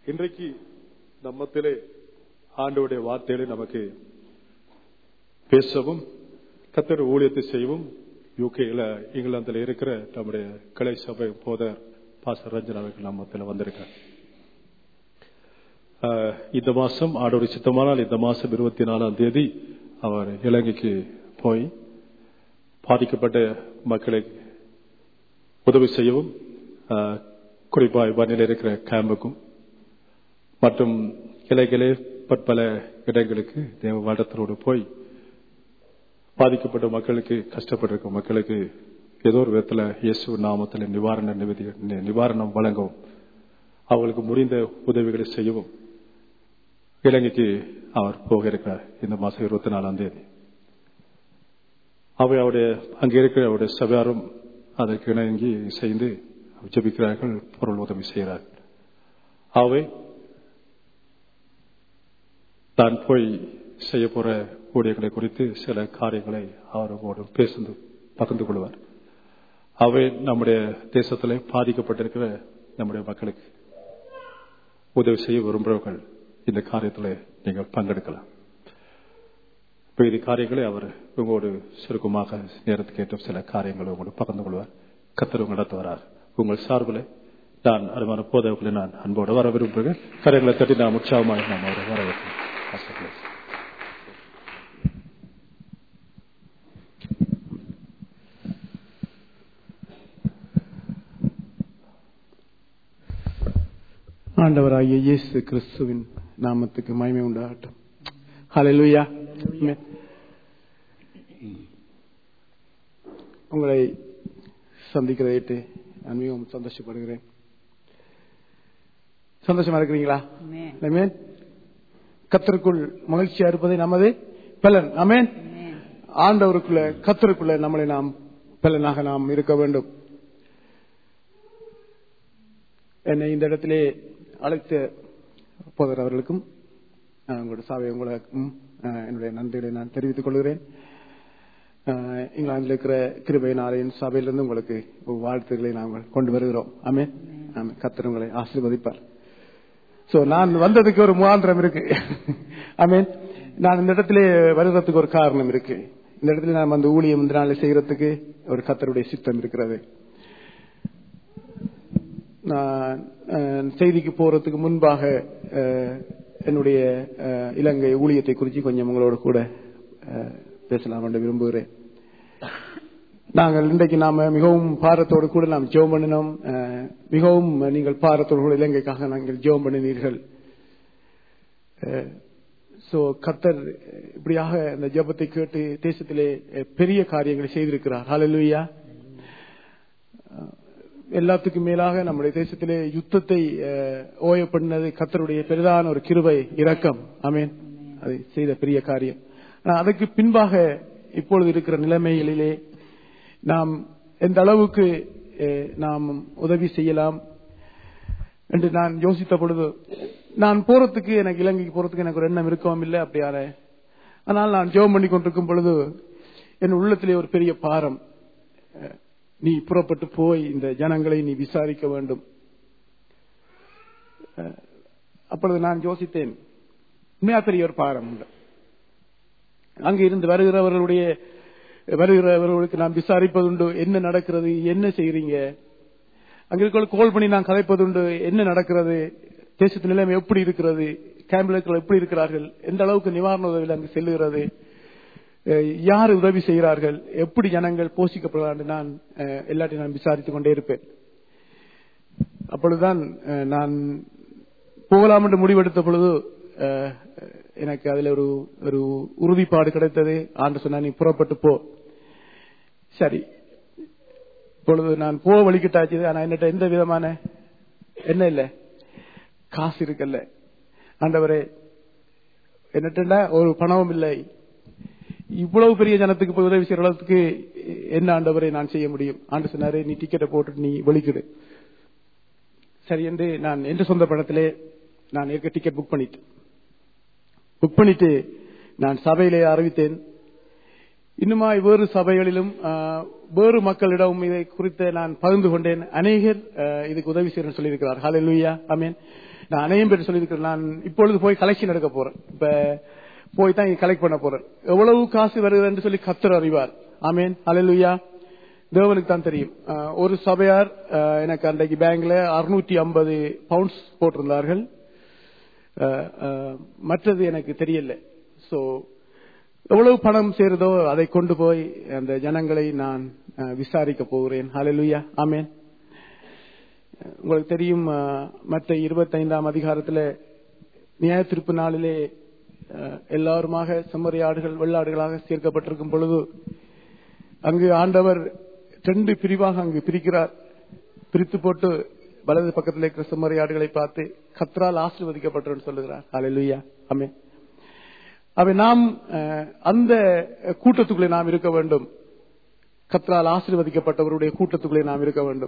இன்றைக்கு நம்மத்திலே ஆண்டவருடைய வார்த்தைகளை நமக்கு பேசவும் கத்தர் ஊழியத்தை செய்யவும் யூகேல இங்கிலாந்துல இருக்கிற நம்முடைய கிளை சபை போதர் பாச ரஞ்சன் அவர்கள் நம்மத்தில் வந்திருக்கார் ஆஹ், இந்த மாசம் ஆண்டோட சித்தமானால் இந்த மாசம் இருபத்தி நாலாம் தேதி அவர் இலங்கைக்கு போய் பாதிக்கப்பட்ட மக்களை உதவி செய்யவும் ஆஹ், குறிப்பாக வன்னியில் இருக்கிற கேம்புக்கும் மற்றும் கிளைகளே பற்பல இடங்களுக்கு தேவ வட்டத்தோடு போய் பாதிக்கப்பட்ட மக்களுக்கு கஷ்டப்பட்டிருக்கும் மக்களுக்கு ஏதோ ஒரு விதத்துல இயேசு நாமத்தில் நிவாரண நிவதி நிவாரணம் வழங்கவும் அவர்களுக்கு முடிந்த உதவிகளை செய்யவும் இலங்கைக்கு அவர் போக இருக்கிறார் இந்த மாசம் இருபத்தி நாலாம் தேதி அவை அவருடைய அங்கே இருக்கிற அவருடைய சபையாரும் அதற்கு இணங்கி செய்து ஜெபிக்கிறார்கள் பொருள் உதவி செய்கிறார்கள் அவை தான் போய் செய்ய போற ஊழியர்களை குறித்து சில காரியங்களை அவரோடு பேசுந்து பகிர்ந்து கொள்வார் அவை நம்முடைய தேசத்திலே பாதிக்கப்பட்டிருக்கிற நம்முடைய மக்களுக்கு உதவி செய்ய விரும்புகிறவர்கள் இந்த காரியத்தில் நீங்கள் பங்கெடுக்கலாம் இப்ப இது காரியங்களை அவர் உங்களோடு சுருக்கமாக நேரத்துக்கு ஏற்ற சில காரியங்களை உங்களோடு பகிர்ந்து கொள்வார் கத்தர் உங்கள் நடத்துவார் உங்கள் சார்பில் நான் அருமான போதவர்களை நான் அன்போடு வர விரும்புகிறேன் கரைகளை தட்டி நான் உற்சாகமாக நாம் அவரை வரவேற்கிறேன் ஆசைப்படுகிறேன். ஆண்டவராகிய இயேசு கிறிஸ்துவின் நாமத்துக்கு மகிமை உண்டாகட்டும் ஹalleluya Amen. உங்களை சந்திக்கிறதை நான் மிகவும் சந்தோஷப்படுகிறேன் சந்தோஷமா இருக்கிறீங்களா Amen. Amen. கத்தருக்குள் மகிழ்ச்சியா இருப்பதை நமது பலன் அமேன் Amen. ஆண்டவருக்குள்ள கத்தருக்குள்ள நம்மளை நாம் பலனாக நாம் இருக்க வேண்டும் என்னை இந்த இடத்திலே அழைத்த போதர் அவர்களுக்கும் அஹ், உங்களுடைய சாவை உங்களுக்கும் அஹ், என்னுடைய நன்றிகளை நான் தெரிவித்துக் கொள்கிறேன் அஹ், இங்கிலாந்தில் இருக்கிற கிருபையினாரின் சபையிலிருந்து உங்களுக்கு வாழ்த்துக்களை நாங்கள் கொண்டு வருகிறோம் ஆமே ஆமே கத்தர் உங்களை ஆசீர்வதிப்பார் சோ நான் வந்ததுக்கு ஒரு முகாந்திரம் இருக்கு ஆமீன் நான் இந்த இடத்திலே வருகிறதுக்கு ஒரு காரணம் இருக்கு இந்த இடத்துல நான் அந்த ஊழியம் இந்த நாளில் செய்யறதுக்கு ஒரு கத்தருடைய சித்தம் இருக்கிறது நான் அஹ், செய்திக்கு போறதுக்கு முன்பாக அஹ், என்னுடைய அஹ், இலங்கை ஊழியத்தை குறித்து கொஞ்சம் உங்களோட கூட அஹ், பேசலாம் என்று விரும்புகிறேன் நாங்கள் இன்றைக்கு நாம மிகவும் பாரத்தோடு கூட நாம் ஜெபம் பண்ணினோம் அஹ், மிகவும் நீங்கள் பாரத்தோடு கூட இலங்கைக்காக நாங்கள் ஜெபம் பண்ணினீர்கள் சோ கத்தர் இப்படியாக இந்த ஜெபத்தை கேட்டு தேசத்திலே அஹ், பெரிய காரியங்களை செய்திருக்கிறார் ஹalleluya அஹ், எல்லாத்துக்கும் மேலாக நம்முடைய தேசத்திலே யுத்தத்தை அஹ், ஓய பண்ணது கத்தருடைய பெரிதான ஒரு கிருபை இரக்கம் ஆமென் அதை செய்த பெரிய காரியம் ஆனா அதுக்கு பின்பாக இப்பொழுது இருக்கிற நிலைமைகளிலே நாம் எந்த அளவுக்கு அஹ், நாம் உதவி செய்யலாம் என்று நான் யோசித்த பொழுது நான் போறதுக்கு எனக்கு இலங்கைக்கு போறதுக்கு எனக்கு ஒரு எண்ணம் இருக்கவும் இல்லை அப்படியார ஆனால் நான் ஜெபம் பண்ணி கொண்டிருக்கும் பொழுது என் உள்ளத்திலே ஒரு பெரிய பாரம் அஹ், நீ புறப்பட்டு போய் இந்த ஜனங்களை நீ விசாரிக்க வேண்டும் அஹ், அப்பொழுது நான் யோசித்தேன் உண்மையா பெரிய ஒரு பாரம் உண்டு அங்கு இருந்து வருகிறவர்களுடைய வருகிறவர்களுக்கு நாம் விசாரிப்பதுண்டு என்ன நடக்கிறது என்ன செய்றீங்க அங்க இருக்கிற கோல் பண்ணி நான் கதைப்பதுண்டு என்ன நடக்கிறது தேசத்து நிலைமை எப்படி இருக்கிறது கேம்பில் எப்படி இருக்கிறார்கள் எந்த அளவுக்கு நிவாரண உதவியில் அங்கு செல்லுகிறது அஹ், யார் உதவி செய்கிறார்கள் எப்படி ஜனங்கள் போஷிக்கப்படுகிறார்கள் என்று நான் அஹ், எல்லாத்தையும் நான் விசாரித்துக் கொண்டே இருப்பேன் அப்பொழுதுதான் அஹ், நான் போகலாம் என்று முடிவெடுத்த பொழுது அஹ், எனக்கு அதுல ஒரு ஒரு உறுதிப்பாடு கிடைத்தது ஆண்டு சொன்னா நீ புறப்பட்டு போ சரி இப்பொழுது நான் போக வழிகிட்டாச்சு ஆனா என்னட்ட எந்த விதமான என்ன இல்ல காசு இருக்கல்ல ஆண்டவரே என்னட்டா ஒரு பணமும் இல்லை இவ்வளவு பெரிய ஜனத்துக்கு போய் உதவி செய்யற அளவுக்கு என்ன ஆண்டவரை நான் செய்ய முடியும் ஆண்டு சொன்னாரு நீ டிக்கெட்டை போட்டு நீ வெளிக்கிடு சரி என்று நான் என்ற சொந்த பணத்திலே நான் ஏற்க டிக்கெட் புக் பண்ணிட்டேன் புக் பண்ணிட்டு நான் சபையிலே அறிவித்தேன் இன்னுமாய் வேறு சபைகளிலும் ஆ, வேறு மக்களிடம் இதை குறித்து நான் பகிர்ந்து கொண்டேன் அநேகர் ஆ, இதுக்கு உதவி செய்யணும்னு சொல்லியிருக்கிறார் ஹalleluya ஆமென் நான் அநேகம் பேர் சொல்லியிருக்கிறேன் நான் இப்பொழுது போய் கலெக்ஷன் எடுக்க போறேன் இப்ப போய் தான் கலெக்ட் பண்ண போறேன் எவ்வளவு காசு வருகிறது என்று சொல்லி கத்தர் அறிவார் ஆமேன் அலையலுயா தேவனுக்கு தான் தெரியும் அஹ், ஒரு சபையார் அஹ், எனக்கு அன்றைக்கு பேங்க்ல அறுநூற்றி ஐம்பது பவுண்ட்ஸ் போட்டிருந்தார்கள் அஹ், அஹ், மற்றது எனக்கு தெரியல சோ எவ்வளவு பணம் சேருதோ அதை கொண்டு போய் அந்த ஜனங்களை நான் அஹ், விசாரிக்க போகிறேன் ஹalleluya ஆமென் அஹ், உங்களுக்கு தெரியும் அஹ், மற்ற இருபத்தைந்தாம் அதிகாரத்துல நியாய திருப்பு நாளிலே அஹ், எல்லாருமாக செம்மறியாடுகள் வெள்ளாடுகளாக சேர்க்கப்பட்டிருக்கும் பொழுது அங்கு ஆண்டவர் ரெண்டு பிரிவாக அங்கு பிரிக்கிறார் பிரித்து போட்டு வலது பக்கத்தில் இருக்கிற செம்மறியாடுகளை பார்த்து கத்ரால் ஆசீர்வதிக்கப்பட்டவன் சொல்லுகிறார் ஹalleluya ஆமென் அவை நாம் அஹ், அந்த கூட்டத்துக்குள்ளே நாம் இருக்க வேண்டும் கத்ரால் ஆசீர்வதிக்கப்பட்டவருடைய கூட்டத்துக்குள்ளே நாம் இருக்க வேண்டும்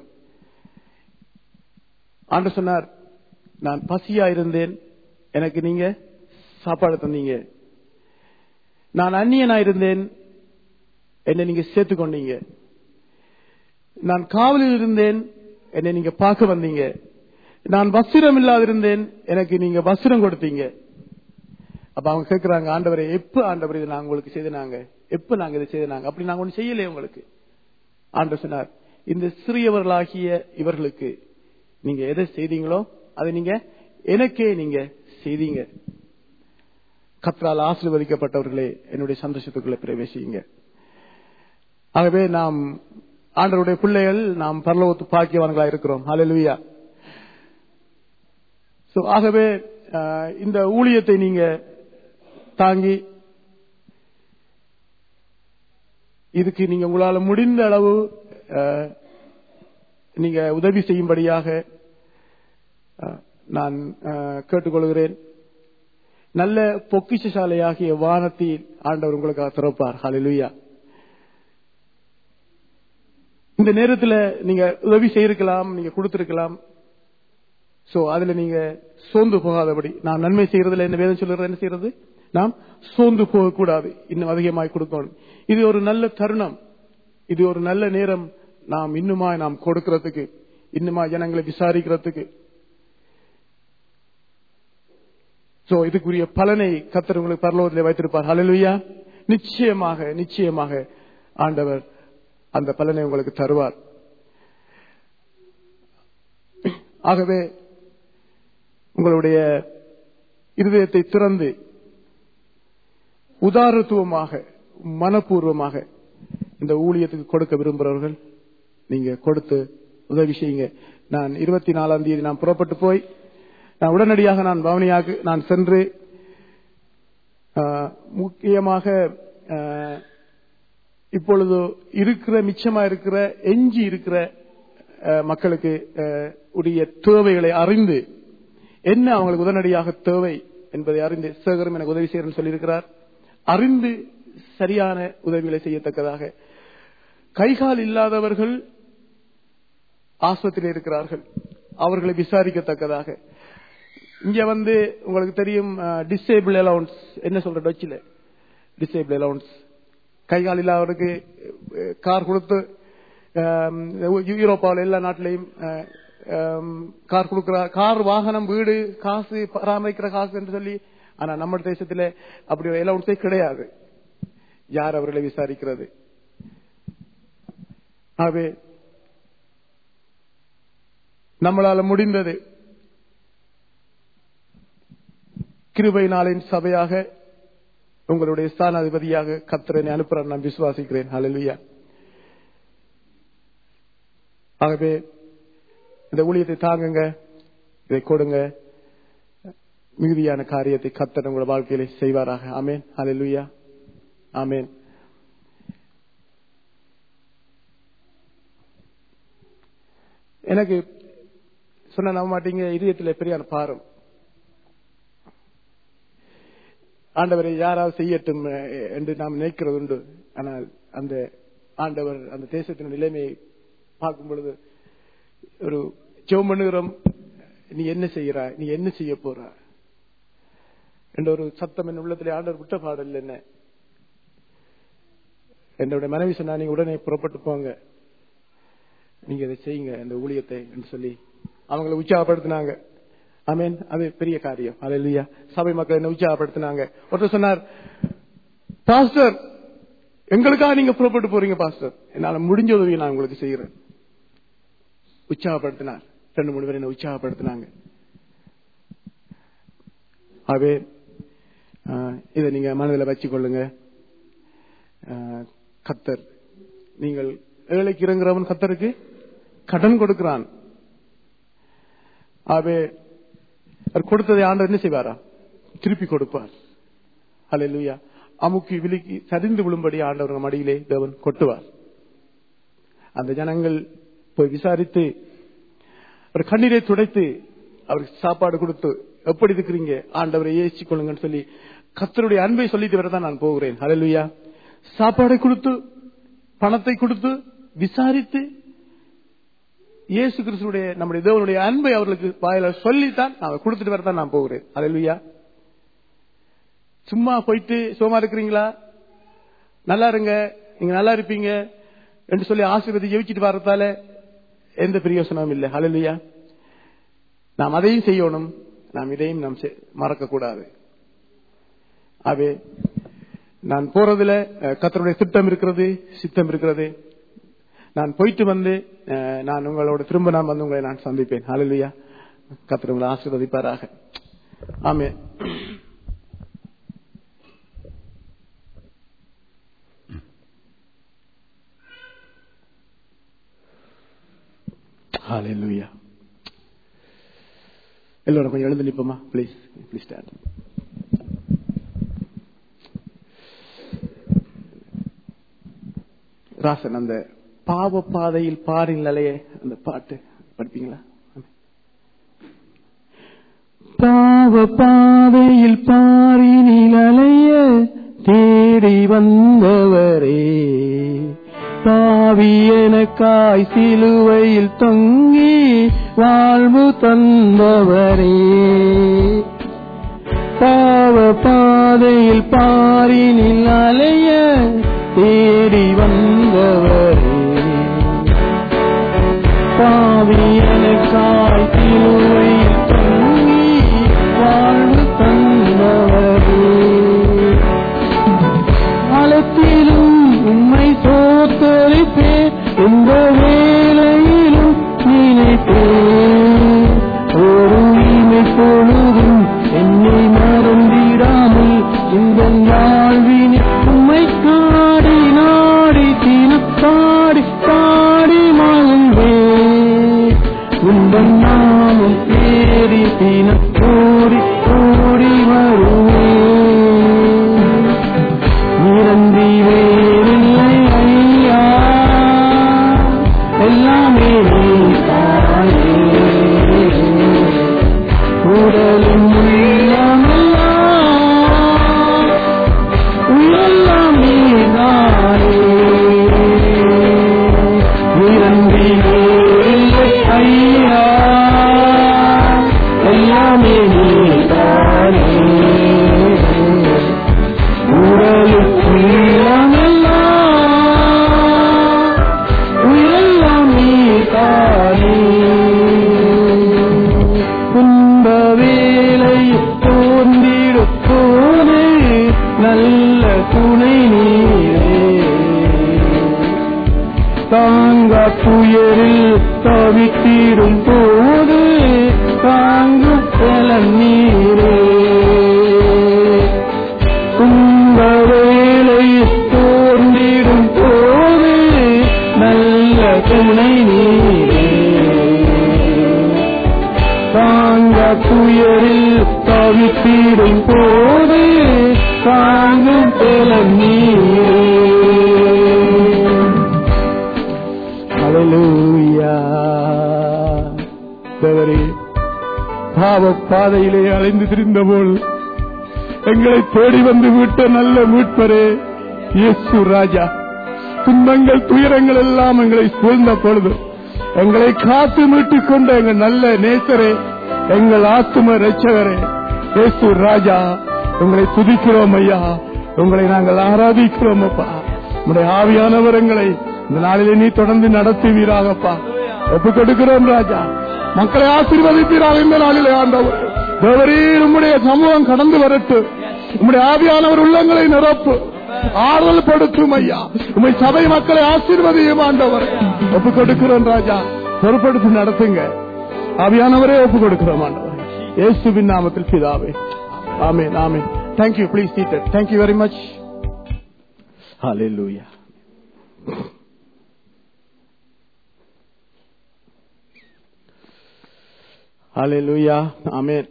ஆண்டு சொன்னார் நான் பசியா இருந்தேன் எனக்கு நீங்க சாப்பாடு தந்தீங்க நான் அந்நியனா இருந்தேன் என்னை நீங்க சேர்த்துக் கொண்டீங்க நான் காவலில் இருந்தேன் என்னை நீங்க பார்க்க வந்தீங்க நான் வஸ்திரம் இல்லாதிருந்தேன் எனக்கு நீங்க வஸ்திரம் கொடுத்தீங்க அப்ப அவங்க கேட்கிறாங்க ஆண்டவரை எப்ப ஆண்டவர் இதை நாங்க உங்களுக்கு செய்தனாங்க எப்ப நாங்க இதை செய்தனாங்க அப்படி நாங்க ஒண்ணு செய்யலையே உங்களுக்கு ஆண்டவர் சொன்னார் இந்த சிறியவர்களாகிய இவர்களுக்கு நீங்க எதை செய்தீங்களோ அதை நீங்க எனக்கே நீங்க செய்தீங்க கத்ரால் ஆசீர்வதிக்கப்பட்டவர்களே என்னுடைய சந்தோஷத்துக்குள்ள பிரவேசிங்க ஆகவே நாம் ஆண்டவருடைய பிள்ளைகள் நாம் பரலோகத்து பாக்கியவான்களா இருக்கிறோம் ஹalleluya சோ ஆகவே அஹ், இந்த ஊழியத்தை நீங்க தாங்கி இதுக்கு நீங்க உங்களால முடிந்த அளவு அஹ், நீங்க உதவி செய்யும்படியாக அஹ், நான் அஹ், கேட்டுக்கொள்கிறேன் நல்ல பொக்கிஷசாலையாகிய வானத்தில் ஆண்டவர் உங்களுக்காக திறப்பார் ஹalleluya இந்த நேரத்துல நீங்க உதவி செய்திருக்கலாம் நீங்க கொடுத்திருக்கலாம் சோ அதுல நீங்க சோர்ந்து போகாதபடி நான் நன்மை செய்யறதுல என்ன வேதம் சொல்றது என்ன செய்யறது நாம் சோர்ந்து போக கூடாது இன்னும் அதிகமாய் கொடுக்கணும் இது ஒரு நல்ல தருணம் இது ஒரு நல்ல நேரம் நாம் இன்னுமா நாம் கொடுக்கிறதுக்கு இன்னுமா ஜனங்களை விசாரிக்கிறதுக்கு சோ இதுக்குரிய பலனை கத்தர் உங்களுக்கு பரலோகத்திலே வைத்திருப்பார் ஹalleluya நிச்சயமாக நிச்சயமாக ஆண்டவர் அந்த பலனை உங்களுக்கு தருவார் ஆகவே உங்களுடைய இருதயத்தை திறந்து உதாரத்துவமாக மனப்பூர்வமாக இந்த ஊழியத்துக்கு கொடுக்க விரும்புகிறவர்கள் நீங்க கொடுத்து உதவி செய்யுங்க நான் இருபத்தி நாலாம் தேதி நான் புறப்பட்டு போய் நான் உடனடியாக நான் பவனியாக நான் சென்று ஆஹ், முக்கியமாக ஆஹ், இப்பொழுது இருக்கிற மிச்சமா இருக்கிற எஞ்சி இருக்கிற அஹ், மக்களுக்கு அஹ், உடைய தேவைகளை அறிந்து என்ன அவங்களுக்கு உடனடியாக தேவை என்பதை அறிந்து சேகரம் எனக்கு உதவி செய்யறேன்னு சொல்லியிருக்கிறார் அறிந்து சரியான உதவிகளை செய்யத்தக்கதாக கைகால் இல்லாதவர்கள் ஆஸ்பத்திரியில் இருக்கிறார்கள் அவர்களை விசாரிக்கத்தக்கதாக இங்க வந்து உங்களுக்கு தெரியும் டிசேபிள் அலவுன்ஸ் என்ன சொல்ற டச்சில் டிசேபிள் அலவுன்ஸ் கைகால் இல்லாதவருக்கு அஹ், கார் கொடுத்து ஆம், யூரோப்பாவில் எல்லா நாட்டிலையும் அஹ், ஆம், கார் கொடுக்கிறார் கார் வாகனம் வீடு காசு பராமரிக்கிற காசு என்று சொல்லி ஆனா நம்ம தேசத்துல அப்படி ஒரு அலவுன்ஸே கிடையாது யார் அவர்களை விசாரிக்கிறது ஆகவே நம்மளால முடிந்தது கிருபை நாளின் சபையாக உங்களுடைய ஸ்தானாதிபதியாக கத்திரனை அனுப்புறார் நான் விசுவாசிக்கிறேன் ஹalleluya ஆகவே இந்த ஊழியத்தை தாங்குங்க இதை கொடுங்க மிகுதியான காரியத்தை கத்தர் உங்களோட வாழ்க்கையில செய்வாராக ஆமேன் ஹalleluya ஆமேன் எனக்கு சொன்ன நம்ப மாட்டீங்க இதயத்துல பெரியான பாரம் ஆண்டவரை யாராவது செய்யட்டும் அஹ், என்று நாம் நினைக்கிறது உண்டு ஆனால் அந்த ஆண்டவர் அந்த தேசத்தின் நிலைமையை பார்க்கும் பொழுது ஒரு ஜெபம் பண்ணுகிறோம் நீ என்ன செய்கிறாய் நீ என்ன செய்ய போறா என்ற ஒரு சத்தம் என் உள்ளத்திலே ஆண்டவர் விட்ட பாடல் என்ன என்னுடைய மனைவி சொன்னா நீங்க உடனே புறப்பட்டு போங்க நீங்க இதை செய்யுங்க இந்த ஊழியத்தை என்று சொல்லி அவங்களை உற்சாகப்படுத்தினாங்க ஆமென் அது பெரிய காரியம் அல்லேலூயா சபை மக்கள் என்ன உற்சாகப்படுத்தினாங்க ஒருத்தர் சொன்னார் பாஸ்டர் எங்களுக்காக நீங்க புறப்பட்டு போறீங்க பாஸ்டர் என்னால முடிஞ்ச உதவியை நான் உங்களுக்கு செய்யறேன் உற்சாகப்படுத்தினார் ரெண்டு மூணு பேர் என்ன உற்சாகப்படுத்தினாங்க ஆகவே ஆஹ், இதை நீங்க மனதில் வச்சுக்கொள்ளுங்க ஆஹ், கத்தர் நீங்கள் ஏழைக்கு இறங்குறவன் கத்தருக்கு கடன் கொடுக்கிறான் ஆகவே அவர் கொடுத்ததை ஆண்டவர் என்ன செய்வாரா திருப்பி கொடுப்பார் அல்லேலூயா அமுக்கி விழுக்கி சரிந்து விழும்படி ஆண்டவர் மடியிலே தேவன் கொட்டுவார் அந்த ஜனங்கள் போய் விசாரித்து அவர் கண்ணீரை துடைத்து அவருக்கு சாப்பாடு கொடுத்து எப்படி இருக்கிறீங்க ஆண்டவரை ஏசி கொள்ளுங்கன்னு சொல்லி கத்தருடைய அன்பை சொல்லிட்டு வரதான் நான் போகிறேன் ஹalleluya சாப்பாடை கொடுத்து பணத்தை கொடுத்து விசாரித்து இயேசு கிறிஸ்துடைய நம்முடைய தேவனுடைய அன்பை அவர்களுக்கு வாயில சொல்லித்தான் நான் கொடுத்துட்டு வரதான் நான் போகிறேன் ஹalleluya சும்மா போயிட்டு சுகமா இருக்கிறீங்களா நல்லா இருங்க நீங்க நல்லா இருப்பீங்க என்று சொல்லி ஆசீர்வதி ஜெயிச்சிட்டு வர்றதால எந்த பிரயோசனமும் இல்லை ஹalleluya நாம் அதையும் செய்யணும் நாம் இதையும் நாம் மறக்க கூடாது ஆகவே நான் போறதுல அஹ், கர்த்தருடைய திட்டம் இருக்கிறது சித்தம் இருக்கிறது நான் போயிட்டு வந்து அஹ், நான் உங்களோட திரும்ப நான் வந்து உங்களை நான் சந்திப்பேன் ஹalleluya கர்த்தர் உங்களை ஆசீர்வதிப்பாராக ஆமே ஹalleluya எல்லாரும் கொஞ்சம் எழுந்து நிப்போமா ப்ளீஸ் ப்ளீஸ் ஸ்டாண்ட் ராசன் அந்த பாவ பாதையில் பாரின் அலைய அந்த பாட்டு படிப்பீங்களா பாவ பாதையில் பாரினில் அலைய தேடி வந்தவரே பாவி எனக்காய் சிலுவையில் தொங்கி வாழ்வு தந்தவரே பாவ பாதையில் பாரினில் அலைய தேடி வந்தவரே பாவி எனக்காய் சிலுவையில் தொங்கி வாழ்வு தந்தவரே காலத்திலும் உம்மை சோத்தரிப்பேன் எந்த வேளையிலும் நினைப்பேன் ஒரு இமை பொழுதும் என்னை மறந்திடாமல் இந்த வாழ்வினில் உம்மை காடி நாடி தினத்தாடி பாடி மகிழ்வேன் உந்தன் நாமம் தேடி தினம் ஓடி ஓடி வருவேன் நிரந்தி வேறில்லை ஐயா எல்லாமே நீதானே உடலும் உள்ளமெல்லாம் உயெல்லாம் நீதானே நிரந்தி வேறில்லை ஐயா எல்லாமே நீதானே உடலுக்குள்ளமெல்லாம் உயிரெல்லாம் நீதானே. துன்ப வேலை தோன்றிடும் போது நல்ல துணை நீரே தாங்க துயரில் தவித்திடும் போது தாங்கும் பலன் நீரே துன்ப வேலை தோன்றிடும் போது நல்ல துணை நீரே தாங்க துயரில் தவித்திடும் போது தாங்கும் பலன் நீரே ஹalleluya தேவரே பாவ பாதையிலே அலைந்து திரிந்தபோல் எங்களை தேடி வந்து மீட்ட நல்ல மீட்பரே இயேசு ராஜா துன்பங்கள் துயரங்கள் எல்லாம் எங்களை சூழ்ந்த பொழுது எங்களை காத்து மீட்டுக் கொண்ட எங்கள் நல்ல நேசரே எங்கள் ஆத்தும ரட்சகரே இயேசு ராஜா உங்களை துதிக்கிறோம் ஐயா உங்களை நாங்கள் ஆராதிக்கிறோம் அப்பா உடைய ஆவியானவர் எங்களை இந்த நாளிலே நீ தொடர்ந்து நடத்துவீராகப்பா ஒப்பு கொடுக்கிறோம் ராஜா மக்களை ஆசீர்வதிப்பீராக இந்த நாளிலே ஆண்டவர் தேவரே உம்முடைய சமூகம் கடந்து வரட்டு உம்முடைய ஆவியானவர் உள்ளங்களை நிரப்பு ஆறுதல் படுத்தும் ஐயா உம்மை சபை மக்களை ஆசீர்வதியும் ஆண்டவர் ஒப்பு கொடுக்கிறோம் ராஜா பொறுப்படுத்தி நடத்துங்க ஆவியானவரே ஒப்பு கொடுக்கிறோம் ஆண்டவர் இயேசுவின் நாமத்தில் பிதாவே ஆமென் ஆமென் thank you please seated thank you very much ஹalleluya ஹalleluya ஆமென்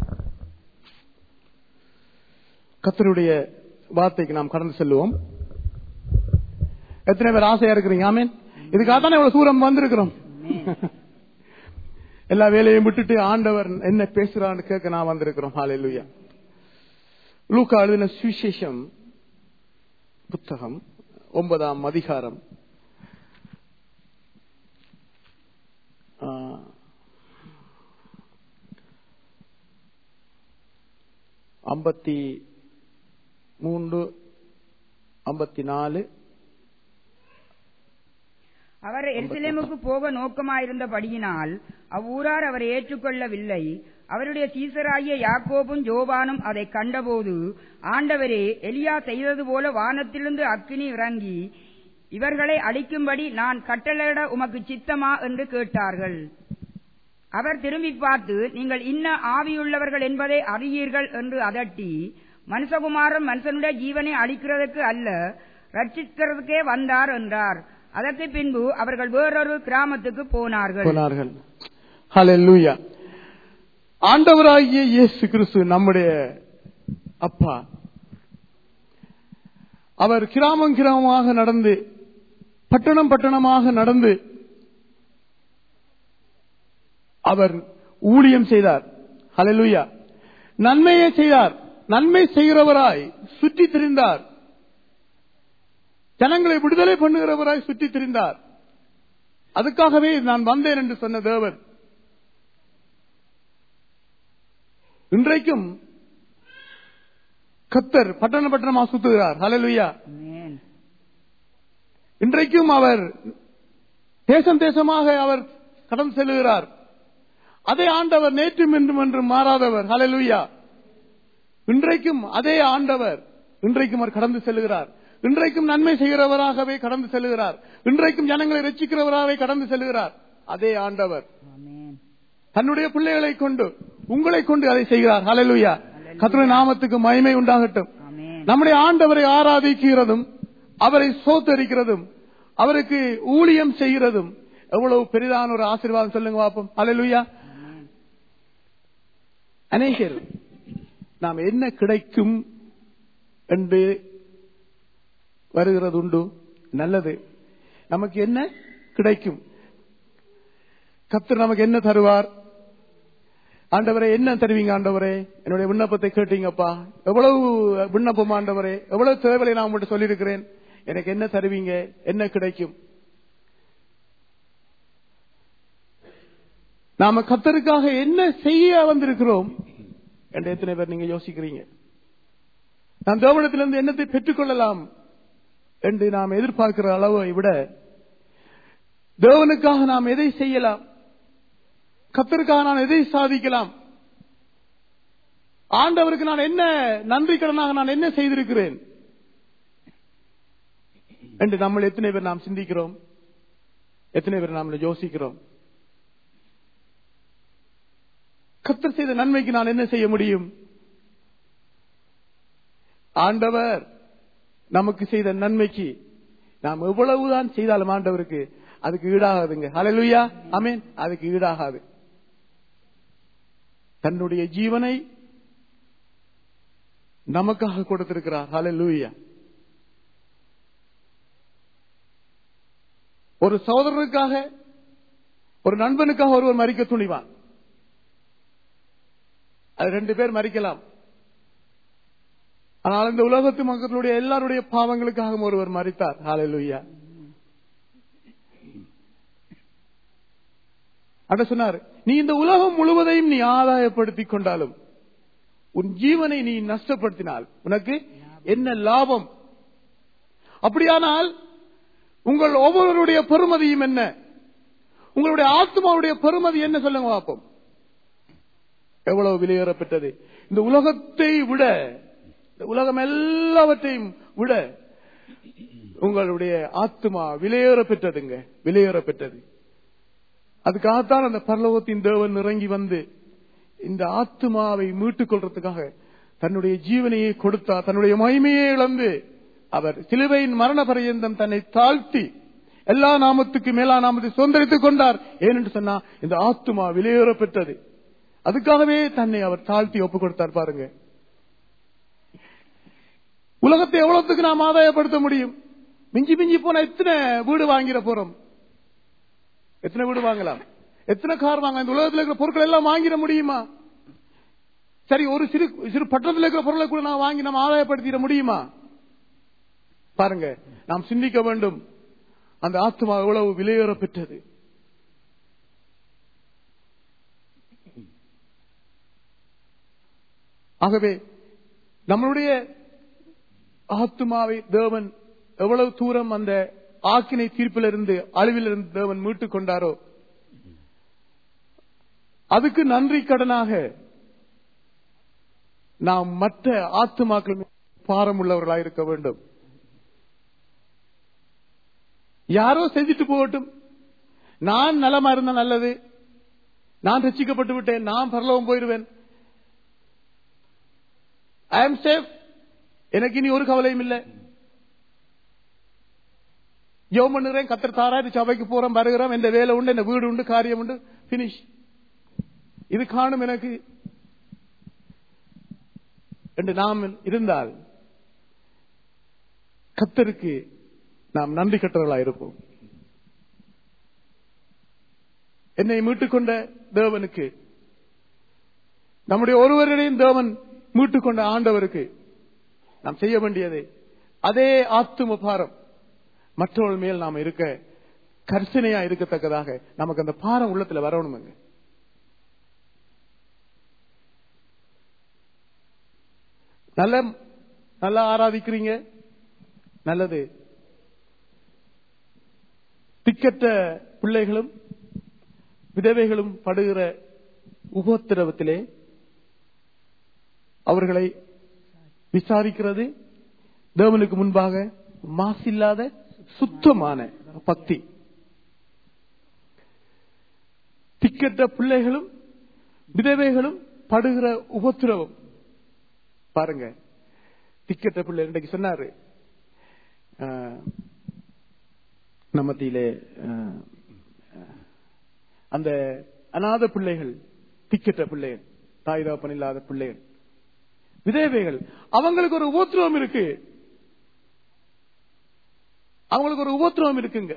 கர்த்தருடைய வார்த்தைக்கு நாம் கடந்து செல்லுவோம் எத்தனை பேர் ஆசையா இருக்கிறீங்க ஆமேன் இதுக்காக தானே இவ்வளவு தூரம் வந்திருக்கிறோம் எல்லா வேலையும் விட்டுட்டு ஆண்டவர் என்ன பேசுறான்னு கேட்க நான் வந்திருக்கிறோம் ஹalleluya லூக்கா எழுதின சுவிசேஷம் புத்தகம் ஒன்பதாம் அதிகாரம் ஆ, ஐம்பத்தி மூன்று ஐம்பத்தி நாலு அவர் எருசலேமுக்கு போக நோக்கமாயிருந்தபடியினால் அவ்வூரார் அவரை ஏற்றுக்கொள்ளவில்லை அவருடைய சீசராகிய யாக்கோபும் ஜோபானும் அதை கண்டபோது ஆண்டவரே எலியா செய்தது போல வானத்திலிருந்து அக்கினி இறங்கி இவர்களை அழிக்கும்படி நான் கட்டளையிட உமக்கு சித்தமா என்று கேட்டார்கள் அவர் திரும்பி பார்த்து நீங்கள் இன்ன ஆவியுள்ளவர்கள் என்பதை அறியீர்கள் என்று அதட்டி மனுஷகுமாரன் மனுஷனுடைய ஜீவனை அழிக்கிறதுக்கு அல்ல ரட்சிக்கிறதுக்கே வந்தார் என்றார் அதற்கு பின்பு அவர்கள் வேறொரு கிராமத்துக்கு போனார்கள் போனார்கள் ஹalleluya ஆண்டவராகிய இயேசு கிறிஸ்து நம்முடைய அப்பா அவர் கிராமம் கிராமமாக நடந்து பட்டணம் பட்டணமாக நடந்து அவர் ஊழியம் செய்தார் ஹalleluya நன்மையை செய்தார் நன்மை செய்கிறவராய் சுற்றி திரிந்தார் ஜனங்களை விடுதலை பண்ணுகிறவராய் சுற்றி திரிந்தார் அதுக்காகவே நான் வந்தேன் என்று சொன்ன தேவன் இன்றைக்கும் கத்தர் பட்டண பட்டணமா சுத்துகிறார் ஹalleluya ஆமென். இன்றைக்கும் அவர் தேசம் தேசமாக அவர் கடந்து செல்லுகிறார் அதே ஆண்டவர் நேற்றும் இன்றும் என்றும் மாறாதவர் ஹalleluya இன்றைக்கும் அதே ஆண்டவர் இன்றைக்கும் அவர் கடந்து செல்லுகிறார் இன்றைக்கும் நன்மை செய்கிறவராகவே கடந்து செல்லுகிறார் இன்றைக்கும் ஜனங்களை ரட்சிக்கிறவராகவே கடந்து செல்லுகிறார் அதே ஆண்டவர் ஆமென். தன்னுடைய பிள்ளைகளை கொண்டு உங்களை கொண்டு அதை செய்கிறார் ஹalleluya கர்த்தருடைய நாமத்துக்கு மகிமை உண்டாகட்டும் ஆமென். நம்முடைய ஆண்டவரை ஆராதிக்கிறதும் அவரை சோத்தரிக்கிறதும் அவருக்கு ஊழியம் செய்கிறதும் எவ்வளவு பெரிதான ஒரு ஆசீர்வாதம் சொல்லுங்க பாப்போம் ஹalleluya அநேகர் நாம் என்ன கிடைக்கும் என்று வருகிறது உண்டு நல்லது நமக்கு என்ன கிடைக்கும் கர்த்தர் நமக்கு என்ன தருவார் ஆண்டவரே என்ன தருவீங்க ஆண்டவரே என்னுடைய விண்ணப்பத்தை கேட்டீங்கப்பா எவ்வளவு விண்ணப்பம் ஆண்டவரே எவ்வளவு தேவையை நான் உங்கள்கிட்ட சொல்லியிருக்கிறேன் எனக்கு என்ன தருவீங்க என்ன கிடைக்கும் நாம கத்தருக்காக என்ன செய்ய வந்திருக்கிறோம் என்று எத்தனை பேர் நீங்க யோசிக்கிறீங்க நாம் தேவனத்திலிருந்து என்னத்தை பெற்றுக்கொள்ளலாம் என்று நாம் எதிர்பார்க்கிற அளவை விட தேவனுக்காக நாம் எதை செய்யலாம் கத்தருக்காக நான் எதை சாதிக்கலாம் ஆண்டவருக்கு நான் என்ன நன்றி கடனாக நான் என்ன செய்திருக்கிறேன் என்று நம்ம எத்தனை பேர் நாம் சிந்திக்கிறோம் எத்தனை பேர் நாம் யோசிக்கிறோம் கத்தர் செய்த நன்மைக்கு நான் என்ன செய்ய முடியும் ஆண்டவர் நமக்கு செய்த நன்மைக்கு நாம் எவ்வளவுதான் செய்தாலும் ஆண்டவருக்கு அதுக்கு ஈடாகாதுங்க ஹalleluya ஆமென் அதுக்கு ஈடாகாது தன்னுடைய ஜீவனை நமக்காக கொடுத்திருக்கிறார் ஹalleluya ஒரு சகோதரனுக்காக ஒரு நண்பனுக்காக ஒருவர் மறிக்க துணிவான் அது ரெண்டு பேர் மறிக்கலாம் ஆனால் இந்த உலகத்து மக்களுடைய எல்லாருடைய பாவங்களுக்காக ஒருவர் மறித்தார் ஹalleluya அட சொன்னார் நீ இந்த உலகம் முழுவதையும் நீ ஆதாயப்படுத்திக் கொண்டாலும் உன் ஜீவனை நீ நஷ்டப்படுத்தினால் உனக்கு என்ன லாபம் அப்படியானால் உங்கள் ஒவ்வொருவருடைய பெருமதியும் என்ன உங்களுடைய ஆத்மாவுடைய பெருமதி என்ன சொல்லுங்க பார்ப்போம் எவ்வளவு விலையேறப்பட்டது இந்த உலகத்தை விட இந்த உலகம் எல்லாவற்றையும் விட உங்களுடைய ஆத்மா விலையேற பெற்றதுங்க விலையேற பெற்றது அதுக்காகத்தான் அந்த பரலோகத்தின் தேவன் இறங்கி வந்து இந்த ஆத்மாவை மீட்டுக் கொள்றதுக்காக தன்னுடைய ஜீவனையை கொடுத்தார் தன்னுடைய மகிமையை இழந்து அவர் சிலுவையின் மரண பரியந்தம் தன்னை தாழ்த்தி எல்லா நாமத்துக்கு மேலா நாமத்தை சுதந்திரித்துக் கொண்டார் ஏனென்று சொன்னா இந்த ஆத்மா விலையேற பெற்றது அதுக்காகவே தன்னை அவர் தாழ்த்தி ஒப்புக் கொடுத்தார் பாருங்க உலகத்தை எவ்வளவுக்கு நாம் ஆதாயப்படுத்த முடியும் மிஞ்சி மிஞ்சி போனா எத்தனை வீடு வாங்கிட போறோம் எத்தனை வீடு வாங்கலாம் எத்தனை கார் வாங்க இந்த உலகத்தில் இருக்கிற பொருட்கள் எல்லாம் வாங்கிட முடியுமா சரி ஒரு சிறு சிறு பட்டணத்தில் இருக்கிற பொருளை கூட நான் வாங்கி நம்ம ஆதாயப்படுத்திட முடியுமா பாருங்க நாம் சிந்திக்க வேண்டும் அந்த ஆத்மா எவ்வளவு விலையேற பெற்றது ஆகவே நம்மளுடைய ஆத்மாவை தேவன் எவ்வளவு தூரம் அந்த ஆக்கினை தீர்ப்பிலிருந்து அழிவிலிருந்து தேவன் மீட்டுக் கொண்டாரோ அதுக்கு நன்றி கடனாக நாம் மற்ற ஆத்மாக்கள் மீது பாரம் உள்ளவர்களாக இருக்க வேண்டும் யாரோ செஞ்சுட்டு போகட்டும் நான் நலமா இருந்தா நல்லது நான் ரசிக்கப்பட்டு விட்டேன் நான் பரலோகம் போயிருவேன் ஐ எம் சேஃப் எனக்கு இனி ஒரு கவலையும் இல்லை யோம் பண்ணுறேன் கத்தர் தாராரு சபைக்கு போறோம் வருகிறோம் எந்த வேலை உண்டு எந்த வீடு உண்டு காரியம் உண்டு பினிஷ் இது காணும் எனக்கு என்று நாம் இருந்தால் கத்தருக்கு நாம் நன்றி கட்டவர்களாக இருப்போம் என்னை மீட்டுக் கொண்ட தேவனுக்கு நம்முடைய ஒருவரையும் தேவன் மீட்டுக் கொண்ட ஆண்டவருக்கு நாம் செய்ய வேண்டியது அதே ஆத்தும பாரம் மற்றவர்கள் மேல் நாம் இருக்க கர்சனையா இருக்கத்தக்கதாக நமக்கு அந்த பாரம் உள்ளத்துல வரணுமுங்க நல்ல நல்லா ஆராதிக்கிறீங்க நல்லது திக்கற்ற பிள்ளைகளும் விதவைகளும் படுகிற உபத்திரவத்திலே அவர்களை விசாரிக்கிறது தேவனுக்கு முன்பாக மாசில்லாத சுத்தமான பக்தி திக்கற்ற பிள்ளைகளும் விதவைகளும் படுகிற உபத்திரவம் பாருங்க திக்கற்ற பிள்ளை இன்றைக்கு சொன்னாரு ஆஹ், நம்மத்திலே ஆஹ், அந்த அநாத பிள்ளைகள் திக்கற்ற பிள்ளைகள் தாய் தாப்பன் இல்லாத பிள்ளைகள் விதவைகள் அவங்களுக்கு ஒரு உபத்திரவம் இருக்கு அவங்களுக்கு ஒரு உபத்திரவம் இருக்குங்க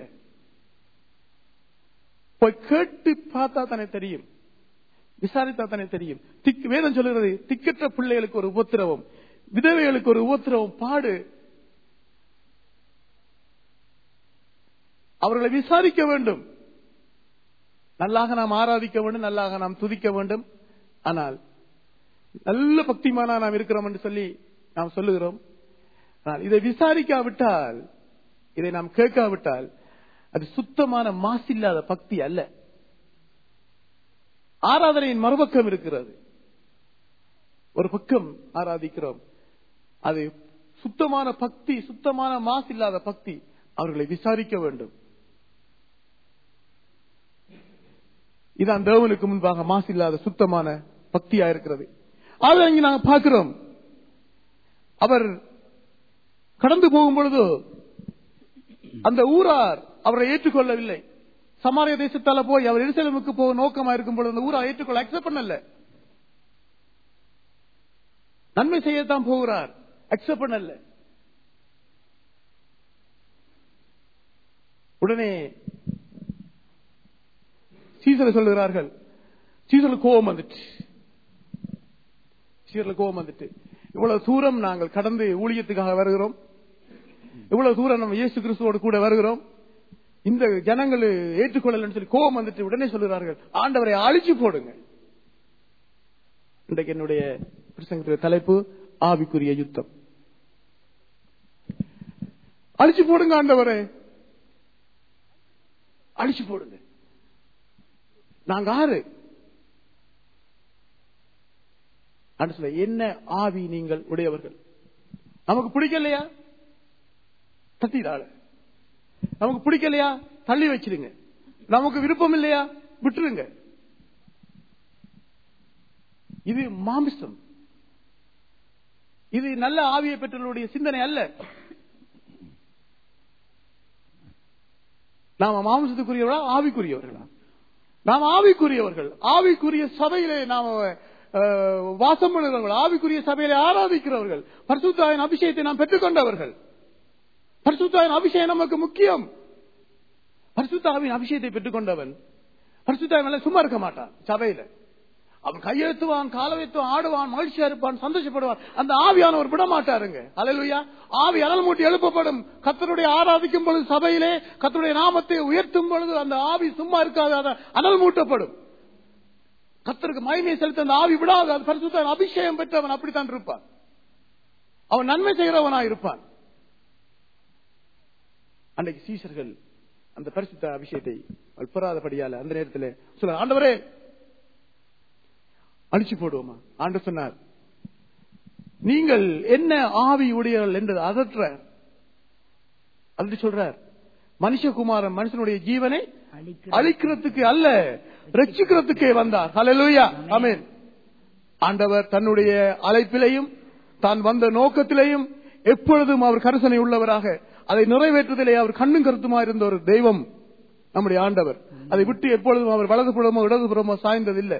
போய் கேட்டு பார்த்தா தானே தெரியும் விசாரித்தா தானே தெரியும் திக் வேதம் சொல்லுகிறது திக்கற்ற பிள்ளைகளுக்கு ஒரு உபத்திரவம் விதவைகளுக்கு ஒரு உபத்திரவம் பாடு அவர்களை விசாரிக்க வேண்டும் நல்லாக நாம் ஆராதிக்க வேண்டும் நல்லாக நாம் துதிக்க வேண்டும் ஆனால் நல்ல பக்திமானா நாம் இருக்கிறோம் என்று சொல்லி நாம் சொல்லுகிறோம் ஆனால் இதை விசாரிக்காவிட்டால் இதை நாம் கேட்காவிட்டால் அது சுத்தமான மாசில்லாத பக்தி அல்ல ஆராதனையின் மறுபக்கம் இருக்கிறது ஒரு பக்கம் ஆராதிக்கிறோம் அது சுத்தமான பக்தி சுத்தமான மாசில்லாத பக்தி அவர்களை விசாரிக்க வேண்டும் இதான் தேவனுக்கு முன்பாக மாசில்லாத சுத்தமான பக்தியா இருக்கிறது அதை இங்க நாங்க பார்க்கிறோம் அவர் கடந்து போகும் பொழுது அந்த ஊரார் அவரை ஏற்றுக்கொள்ளவில்லை சமாரிய தேசத்தால போய் அவர் எருசலேமுக்கு போக நோக்கமா இருக்கும் பொழுது அந்த ஊரார் ஏற்றுக்கொள்ள அக்செப்ட் பண்ணல நன்மை செய்யத்தான் போகிறார் அக்செப்ட் பண்ணல உடனே சீசரை சொல்லுகிறார்கள் சீசருக்கு கோபம் வந்துட்டு சீசருக்கு கோபம் வந்துட்டு இவ்வளவு தூரம் நாங்கள் கடந்து ஊழியத்துக்காக வருகிறோம் இவ்வளவு தூரம் நம்ம இயேசு கிறிஸ்துவோடு கூட வருகிறோம் இந்த ஜனங்கள் ஏற்றுக்கொள்ளலன்னு சொல்லி கோபம் வந்துட்டு உடனே சொல்லுகிறார்கள் ஆண்டவரை அழிச்சு போடுங்க இன்றைக்கு என்னுடைய பிரசங்கத்துடைய தலைப்பு ஆவிக்குரிய யுத்தம் அழிச்சு போடுங்க ஆண்டவரே அழிச்சு போடுங்க நாங்க ஆறு ஆண்டு சொல்ல என்ன ஆவி நீங்கள் உடையவர்கள் நமக்கு பிடிக்கலையா தட்டிடாள நமக்கு பிடிக்கலையா தள்ளி வச்சிருங்க நமக்கு விருப்பம் இல்லையா விட்டுருங்க இது மாமிசம் இது நல்ல ஆவியை பெற்றவர்களுடைய சிந்தனை அல்ல நாம மாமிசத்துக்குரியவர்களா ஆவிக்குரியவர்களா நாம் ஆவிக்குரியவர்கள் ஆவிக்குரிய சபையிலே நாம அஹ், வாசம் பண்ணுகிறவர்கள் ஆவிக்குரிய சபையிலே ஆராதிக்கிறவர்கள் பரிசுத்தாயின் அபிஷேகத்தை நாம் பெற்றுக்கொண்டவர்கள் பரிசுத்தாயின் அபிஷேகம் நமக்கு முக்கியம் பரிசுத்தாவின் அபிஷேகத்தை பெற்றுக்கொண்டவன் பரிசுத்தாவின் மேல சும்மா இருக்க மாட்டான் சபையில அவன் கையெழுத்துவான் காலவைத்துவான் ஆடுவான் மகிழ்ச்சியா இருப்பான் சந்தோஷப்படுவான் அந்த ஆவியானவர் விட மாட்டாருங்க அலையிலுயா ஆவி அனல் மூட்டி எழுப்பப்படும் கத்தருடைய ஆராதிக்கும் பொழுது சபையிலே கத்தருடைய நாமத்தை உயர்த்தும் பொழுது அந்த ஆவி சும்மா இருக்காது அது அனல் மூட்டப்படும் கத்தருக்கு மகிமையை செலுத்த அந்த ஆவி விடாது அது பரிசுத்த அபிஷேகம் பெற்றவன் அப்படித்தான் இருப்பான் அவன் நன்மை செய்கிறவனா இருப்பான் அன்றைக்கு சீசர்கள் அந்த பரிசுத்த அபிஷேகத்தை அவள் பெறாதபடியால அந்த நேரத்தில் சொல்ல ஆண்டவரே அழிச்சு போடுவோமா ஆண்டு சொன்னார் நீங்கள் என்ன ஆவி உடையவர்கள் என்று அதற்ற அப்படி சொல்றார் மனுஷகுமாரன் மனுஷனுடைய ஜீவனை அழிக்கிறதுக்கு அல்ல ரட்சிக்கிறதுக்கே வந்தார் ஹalleluya ஆமென் ஆண்டவர் தன்னுடைய அழைப்பிலையும் தான் வந்த நோக்கத்திலேயும் எப்பொழுதும் அவர் கரிசனை உள்ளவராக அதை நிறைவேற்றுவதிலே அவர் கண்ணும் கருத்துமா இருந்த ஒரு தெய்வம் நம்முடைய ஆண்டவர் அதை விட்டு எப்பொழுதும் அவர் வலதுபுறமோ இடதுபுறமோ சாய்ந்ததில்லை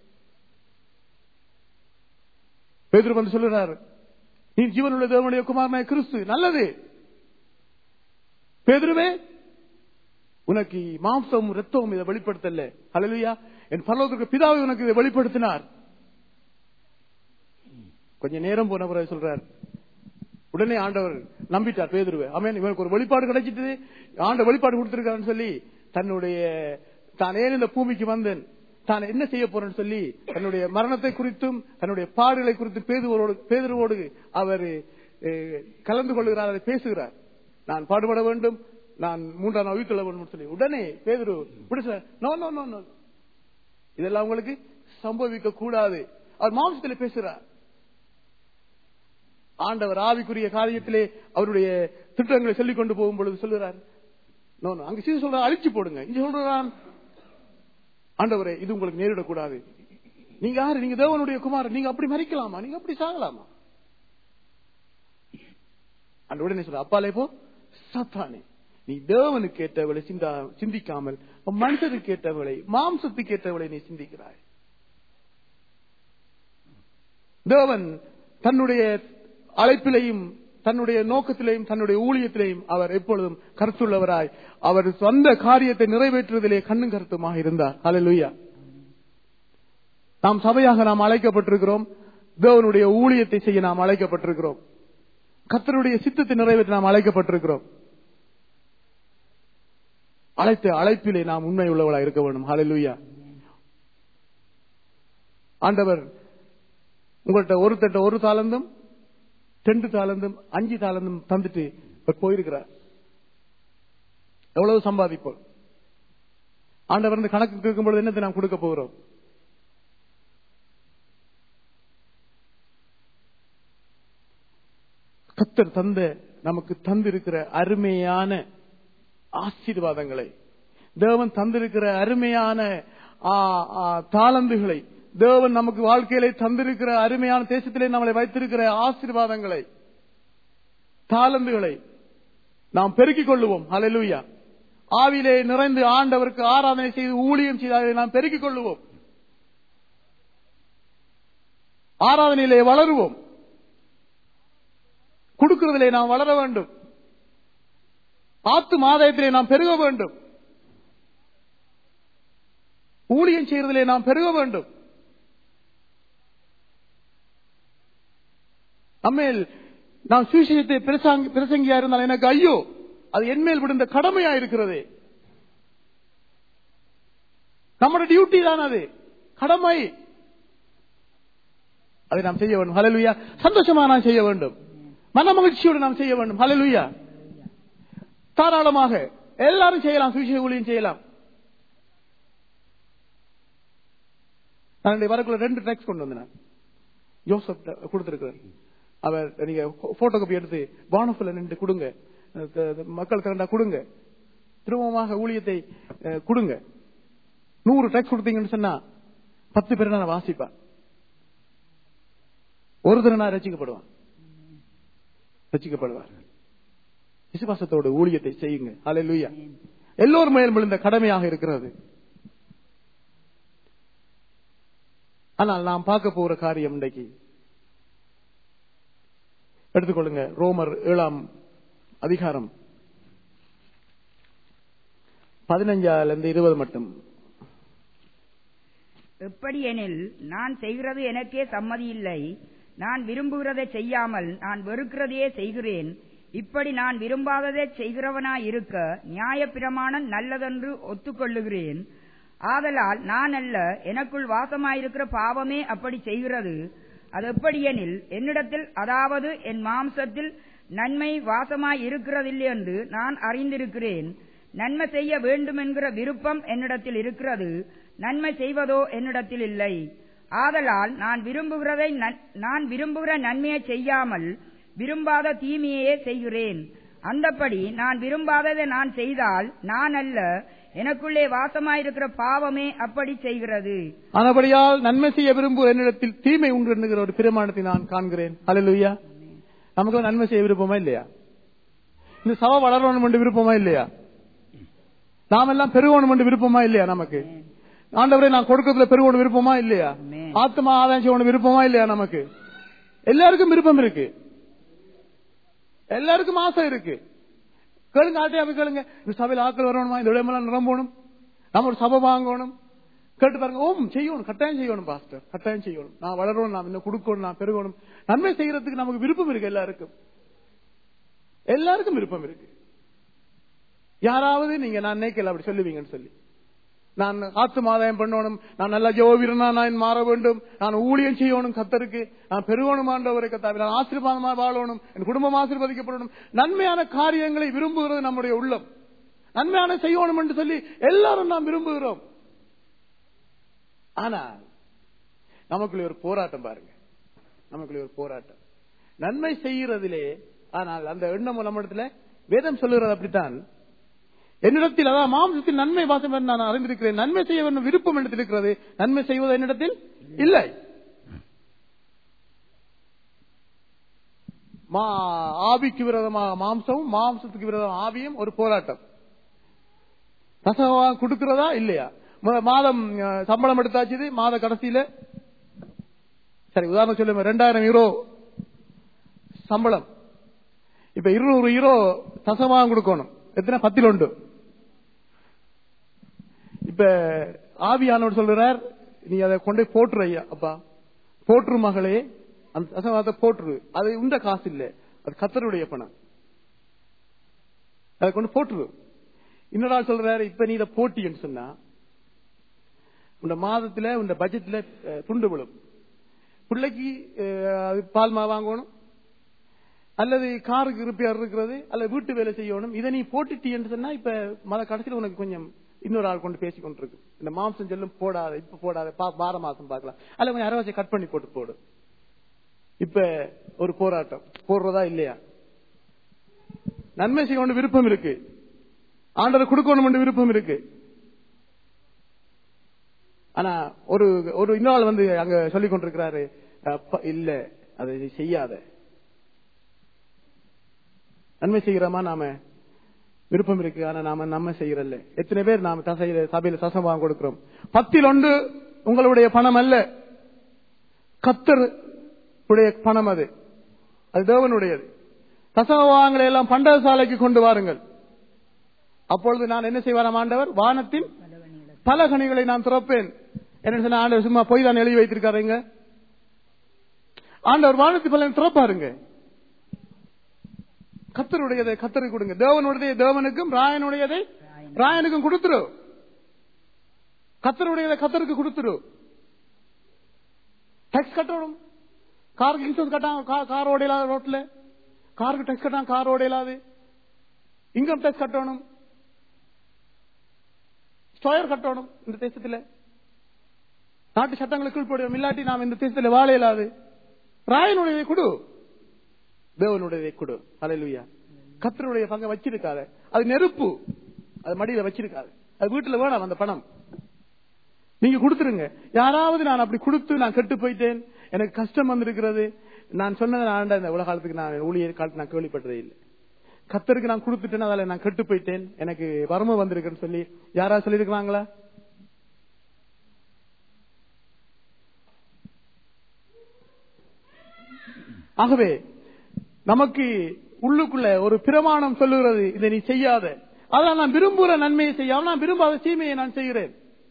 பேதுரு வந்து சொல்லுறார் நீ ஜீவனுள்ள தேவனுடைய குமாரனாய கிறிஸ்து நல்லது பேதுருவே உனக்கு மாம்சமும் ரத்தமும் இதை வெளிப்படுத்தல ஹalleluya என் பரலோகத்துக்கு பிதாவை உனக்கு இதை வெளிப்படுத்தினார் கொஞ்ச நேரம் போன பிறகு சொல்றார் உடனே ஆண்டவர் நம்பிட்டார் பேதுருவை ஆமென் இவனுக்கு ஒரு வெளிப்பாடு கிடைச்சிட்டு ஆண்ட வெளிப்பாடு கொடுத்திருக்காருன்னு சொல்லி தன்னுடைய தான் ஏன் இந்த பூமிக்கு வந்தேன் தான் என்ன செய்ய போறேன்னு சொல்லி தன்னுடைய மரணத்தை குறித்தும் தன்னுடைய பாடுகளை குறித்து பேதுவோடு பேதுருவோடு அவர் அஹ், கலந்து கொள்கிறார் அதை பேசுகிறார் நான் பாடுபட வேண்டும் நான் மூன்றாம் நாள் உயிர்த்தெழ வேண்டும் சொல்லி உடனே பேதுரு விடுச நோ நோ நோ நோ இதெல்லாம் உங்களுக்கு சம்பவிக்க கூடாது அவர் மாம்சத்தில் பேசுகிறார் ஆண்டவர் ஆவிக்குரிய காரியத்திலே அவருடைய திட்டங்களை சொல்லிக் கொண்டு போகும் பொழுது சொல்லுகிறார் நோ நோ அங்க சீச சொல்ற அழிச்சு போடுங்க இங்க சொல்றான் ஆண்டவரே இது உங்களுக்கு நேரிடக்கூடாது நீங்க யாரு நீங்க தேவனுடைய குமாரன் நீங்க அப்படி மறிக்கலாமா நீங்க அப்படி சாகலாமா அந்த உடனே சொல்ற அப்பாலே போ சத்தானே நீ தேவனுக்கு ஏற்றவளை சிந்தா சிந்திக்காமல் மனிதனுக்கு ஏற்றவளை மாம்சத்துக்கு ஏற்றவளை நீ சிந்திக்கிறாய் தேவன் தன்னுடைய அழைப்பிலையும் தன்னுடைய நோக்கத்திலேயும் தன்னுடைய ஊழியத்திலேயும் அவர் எப்பொழுதும் கருத்துள்ளவராய் அவர் சொந்த காரியத்தை நிறைவேற்றுவதிலே கண்ணும் கருத்துமாக இருந்தார் ஹalleluya நாம் சபையாக நாம் அழைக்கப்பட்டிருக்கிறோம் தேவனுடைய ஊழியத்தை செய்ய நாம் அழைக்கப்பட்டிருக்கிறோம் கர்த்தருடைய சித்தத்தை நிறைவேற்ற நாம் அழைக்கப்பட்டிருக்கிறோம் அழைத்த அழைப்பிலே நாம் உண்மை உள்ளவளாக இருக்க வேண்டும் ஹalleluya ஆண்டவர் உங்கள்கிட்ட ஒரு தட்ட ஒரு தாளந்தும் ரெண்டு தாளந்தும் அஞ்சு தாளந்தும் தந்துட்டு அவர் போயிருக்கிறார் எவ்வளவு சம்பாதிப்போம் ஆண்டவர் வந்து கணக்கு கேட்கும் பொழுது என்னத்தை நாம் கொடுக்க போகிறோம் கத்தர் தந்த நமக்கு தந்திருக்கிற அருமையான ஆசீர்வாதங்களை தேவன் தந்திருக்கிற அருமையான ஆ, ஆ, தாளந்துகளை தேவன் நமக்கு வாழ்க்கையிலே தந்திருக்கிற அருமையான தேசத்திலே நம்மளை வைத்திருக்கிற ஆசீர்வாதங்களை தாளந்துகளை நாம் பெருக்கிக் கொள்ளுவோம் ஹalleluya ஆவிலே நிறைந்து ஆண்டவருக்கு ஆராதனை செய்து ஊழியம் செய்து அதை நாம் பெருக்கிக் கொள்ளுவோம் ஆராதனையிலே வளருவோம் கொடுக்கிறதிலே நாம் வளர வேண்டும் ஆத்து மாதாயத்திலே நாம் பெருக வேண்டும் ஊழியம் செய்வதிலே நாம் பெருக வேண்டும் நம்மேல் நான் சுவிசேஷத்தை பிரசாங்க- பிரசங்கியா இருந்தால் எனக்கு ஐயோ அது என்மேல் விடுந்த கடமையா இருக்கிறது நம்முடைய டியூட்டி தான் அது கடமை அதை நாம் செய்ய வேண்டும் ஹalleluya சந்தோஷமா நாம் செய்ய வேண்டும் மன மகிழ்ச்சியோடு நாம் செய்ய வேண்டும் ஹalleluya தாராளமாக எல்லாரும் செய்யலாம் சுவிசேஷ ஊழியம் செய்யலாம் நான் வரக்குள்ள ரெண்டு டேக்ஸ் கொண்டு வந்தேன் ஜோசப் கொடுத்திருக்கிறேன் அவர் நீங்க போட்டோ காப்பி எடுத்து வானஃபில் நின்று கொடுங்க அஹ் த- மக்கள் கரண்டா கொடுங்க திரும்பமாக ஊழியத்தை அஹ், கொடுங்க நூறு டேக்ஸ் கொடுத்தீங்கன்னு சொன்னா பத்து பேர் நான் வாசிப்பேன் ஒரு தடவை நான் ரசிக்கப்படுவான் ரசிக்கப்படுவார்கள் விசுவாசத்தோட ஊழியத்தை செய்யுங்க அல்லேலூயா எல்லோர் மேலும் விழுந்த கடமையாக இருக்கிறது ஆனால் நாம் பார்க்க போற காரியம் இன்றைக்கு எடுத்துக்கொள்ளுங்க ரோமர் ஏழாம் அதிகாரம் பதினஞ்சால இருந்து இருபது மட்டும் எப்படியெனில் நான் செய்கிறது எனக்கே சம்மதி இல்லை நான் விரும்புகிறதை செய்யாமல் நான் வெறுக்கிறதையே செய்கிறேன் இப்படி நான் விரும்பாததை செய்கிறவனாய் இருக்க நியாயப்பிரமாணம் நல்லதென்று ஒத்துக்கொள்ளுகிறேன் ஆதலால் நான் அல்ல எனக்குள் வாசமாயிருக்கிற பாவமே அப்படி செய்கிறது அது எப்படியெனில் என்னிடத்தில் அதாவது என் மாம்சத்தில் நன்மை வாசமாய் இருக்கிறதில்லை என்று நான் அறிந்திருக்கிறேன் நன்மை செய்ய வேண்டுமென்கிற விருப்பம் என்னிடத்தில் இருக்கிறது நன்மை செய்வதோ என்னிடத்தில் இல்லை ஆதலால் நான் விரும்புகிறதை நன்- நான் விரும்புகிற நன்மையை செய்யாமல் விரும்பாத தீமையே செய்கிறேன் அந்தப்படி நான் விரும்பாததை நான் செய்தால் நான் அல்ல எனக்குள்ளே வாசமாயிருக்கிற பாவமே அப்படி செய்கிறது ஆனபடியால் நன்மை செய்ய விரும்பும் என்னிடத்தில் தீமை உண்டு என்கிற ஒரு பிரமாணத்தை நான் காண்கிறேன் அல்லேலூயா நமக்கு நன்மை செய்ய விருப்பமா இல்லையா இந்த சவ வளரணும் என்று விருப்பமா இல்லையா நாம் எல்லாம் பெருகணும் என்று விருப்பமா இல்லையா நமக்கு ஆண்டவரே நான் கொடுக்கறதுல பெருகணும் விருப்பமா இல்லையா ஆமென். ஆத்மா ஆதாயம் செய்யணும் விருப்பமா இல்லையா நமக்கு எல்லாருக்கும் விருப்பம் இருக்கு எல்லாருக்கும் ஆசை இருக்கு கேளுங்க ஆட்டையாவை கேளுங்க இந்த சபையில் ஆட்கள் வரணுமா இந்த இடமெல்லாம் நிரம்பணும் நம்ம ஒரு சபை வாங்கணும் கேட்டு பாருங்க ஓம் செய்யணும் கட்டாயம் செய்யணும் பாஸ்டர் கட்டாயம் செய்யணும் நான் வளரணும் நான் இன்னும் கொடுக்கணும் நான் பெருகணும் நன்மை செய்யறதுக்கு நமக்கு விருப்பம் இருக்கு எல்லாருக்கும் எல்லாருக்கும் விருப்பம் இருக்கு யாராவது நீங்க நான் நினைக்கல அப்படி சொல்லுவீங்கன்னு சொல்லி நான் ஆத்து ஆதாயம் பண்ணணும் நான் நல்லா ஜோவிரனா நான் மாற வேண்டும் நான் ஊழியம் செய்யணும் கத்தருக்கு நான் பெருகணும் ஆண்டவரை கத்தாவி நான் ஆசீர்வாதமா வாழணும் என் குடும்பம் ஆசீர்வதிக்கப்படணும் நன்மையான காரியங்களை விரும்புகிறது நம்முடைய உள்ளம் நன்மையான செய்யணும் என்று சொல்லி எல்லாரும் நாம் விரும்புகிறோம் ஆனால் நமக்குள்ள ஒரு போராட்டம் பாருங்க நமக்குள்ள ஒரு போராட்டம் நன்மை செய்யறதிலே ஆனால் அந்த எண்ணம் நம்மிடத்துல வேதம் சொல்லுகிறது அப்படித்தான் என்னிடத்தில் அதான் மாம்சத்தில் நன்மை வாசம் என்று நான் அறிந்திருக்கிறேன் நன்மை செய்ய வேண்டும் விருப்பம் என்னிடத்தில் இருக்கிறது நன்மை செய்வது என்னிடத்தில் இல்லை மா ஆவிக்கு விரோதமாக மாம்சமும் மாம்சத்துக்கு விரோதமாக ஆவியும் ஒரு போராட்டம் தசவா கொடுக்கிறதா இல்லையா மு- மாதம் அஹ், சம்பளம் எடுத்தாச்சு மாத கடைசியில சரி உதாரணம் சொல்லுங்க ரெண்டாயிரம் யூரோ சம்பளம் இப்ப இருநூறு யூரோ தசமாக கொடுக்கணும் எத்தனை பத்தில் உண்டு இப்ப ஆவியானவர் சொல்றார் நீ அதை கொண்டு போய் போட்டுரு ஐயா அப்பா போட்டுரு மகளே அந்த தசவாதத்தை போட்டுரு அது உண்ட காசு இல்ல அது கத்தருடைய பணம் அதை கொண்டு போட்டுரு இன்னொரு ஆள் சொல்றாரு இப்ப நீ இதை போட்டின்னு சொன்னா உண்ட மாதத்துல உண்ட பட்ஜெட்ல அஹ், துண்டு விழும் பிள்ளைக்கு அஹ், அது பால் மா வாங்கணும் அல்லது காருக்கு ரிப்பேர் இருக்கிறது அல்லது வீட்டு வேலை செய்யணும் இதை நீ போட்டுட்டீன்னு சொன்னா இப்ப மத கடைசியில் உனக்கு கொஞ்சம் இன்னொரு ஆள் கொண்டு பேசி கொண்டிருக்கு இந்த மாம்சம் செல்லும் போடாத இப்ப போடாத பா- வார மாசம் பார்க்கலாம் அல்ல கொஞ்சம் அரவாசி கட் பண்ணி போட்டு போடு இப்ப ஒரு போராட்டம் போடுறதா இல்லையா நன்மை செய்யணும் விருப்பம் இருக்கு ஆண்டரை கொடுக்கணும் விருப்பம் இருக்கு ஆனா ஒரு ஒரு இன்னொரு வந்து அங்க சொல்லிக் கொண்டிருக்கிறாரு அப்பா, இல்ல அதை நீ செய்யாத நன்மை செய்கிறோமா நாம விருப்பம் இருக்கு ஆனா நாம நம்ம செய்யறல்ல எத்தனை பேர் நாம தசையில சபையில தசம் வாங்க கொடுக்கிறோம் பத்தில் ஒன்று உங்களுடைய பணம் அல்ல கத்தர் உடைய பணம் அது அது தேவனுடையது தசவாங்களை எல்லாம் பண்டகசாலைக்கு கொண்டு வாருங்கள் அப்பொழுது நான் என்ன செய்வாராம் ஆண்டவர் வானத்தின் பல கனிகளை நான் திறப்பேன் என்ன சொன்ன ஆண்டவர் சும்மா போய் தான் எழுதி வைத்திருக்காருங்க ஆண்டவர் வானத்து பலன் திறப்பாருங்க கத்தருடையதை கத்தருக்கு கொடுங்க தேவனுடைய தேவனுக்கும் ராயனுடையதை ராயனுக்கும் கொடுத்துரு கத்தருடையதை கத்தருக்கு கொடுத்துரு டேக்ஸ் கட்டணும் காருக்கு இன்சூரன்ஸ் கட்டாம கார் ஓடையிலாத ரோட்ல காருக்கு டேக்ஸ் கட்டாம கார் ஓடையிலாது இன்கம் டேக்ஸ் கட்டணும் ஸ்டோயர் கட்டணும் இந்த தேசத்துல நாட்டு சட்டங்களுக்கு கீழ்ப்படியும் இல்லாட்டி நாம் இந்த தேசத்தில் வாழ இயலாது ராயனுடையதை கொடு தேவனுடையதை கொடு அலையிலுயா கத்தருடைய பங்கை வச்சிருக்காத அது நெருப்பு அது மடியில வச்சிருக்காது அது வீட்டுல வேணாம் அந்த பணம் நீங்க கொடுத்துருங்க யாராவது நான் அப்படி கொடுத்து நான் கெட்டு போயிட்டேன் எனக்கு கஷ்டம் வந்திருக்கிறது நான் சொன்னதை நான் ஆண்ட இந்த உலக காலத்துக்கு நான் ஊழியர் காலத்து நான் கேள்விப்பட்டதே இல்லை கத்தருக்கு நான் கொடுத்துட்டேன் அதில் நான் கெட்டு போயிட்டேன் எனக்கு வறுமை வந்திருக்குன்னு சொல்லி யாராவது சொல்லியிருக்கிறாங்களா ஆகவே நமக்கு உள்ளுக்குள்ள ஒரு பிரமாணம் சொல்லுகிறது இதை நீ செய்யாத அதான் நான் விரும்புகிற நன்மையை செய்யாம நான் விரும்பாத தீமையை நான் செய்கிறேன்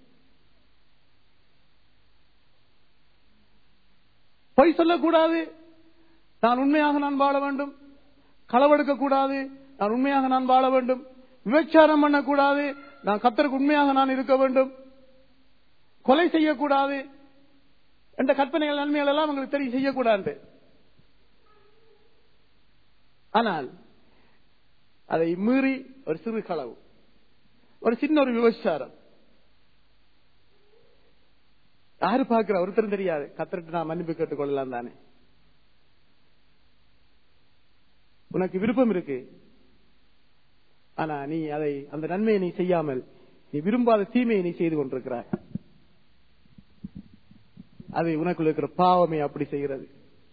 பொய் சொல்லக்கூடாது நான் உண்மையாக நான் வாழ வேண்டும் களவெடுக்க கூடாது நான் உண்மையாக நான் வாழ வேண்டும் விபச்சாரம் பண்ணக்கூடாது நான் கத்தருக்கு உண்மையாக நான் இருக்க வேண்டும் கொலை செய்யக்கூடாது என்ற கற்பனைகள் நன்மைகள் எல்லாம் உங்களுக்கு தெரியும் செய்யக்கூடாது ஆனால் அதை மீறி ஒரு சிறு களவு ஒரு சின்ன ஒரு விபச்சாரம் யாரு பாக்குற ஒருத்தரும் தெரியாது கத்தரிட்டு நான் மன்னிப்பு கேட்டுக்கொள்ளலாம் தானே உனக்கு விருப்பம் இருக்கு ஆனா நீ அதை அந்த நன்மையை நீ செய்யாமல் நீ விரும்பாத தீமையை நீ செய்து கொண்டிருக்கிறாய் அது உனக்குள்ள இருக்கிற பாவமே அப்படி செய்கிறது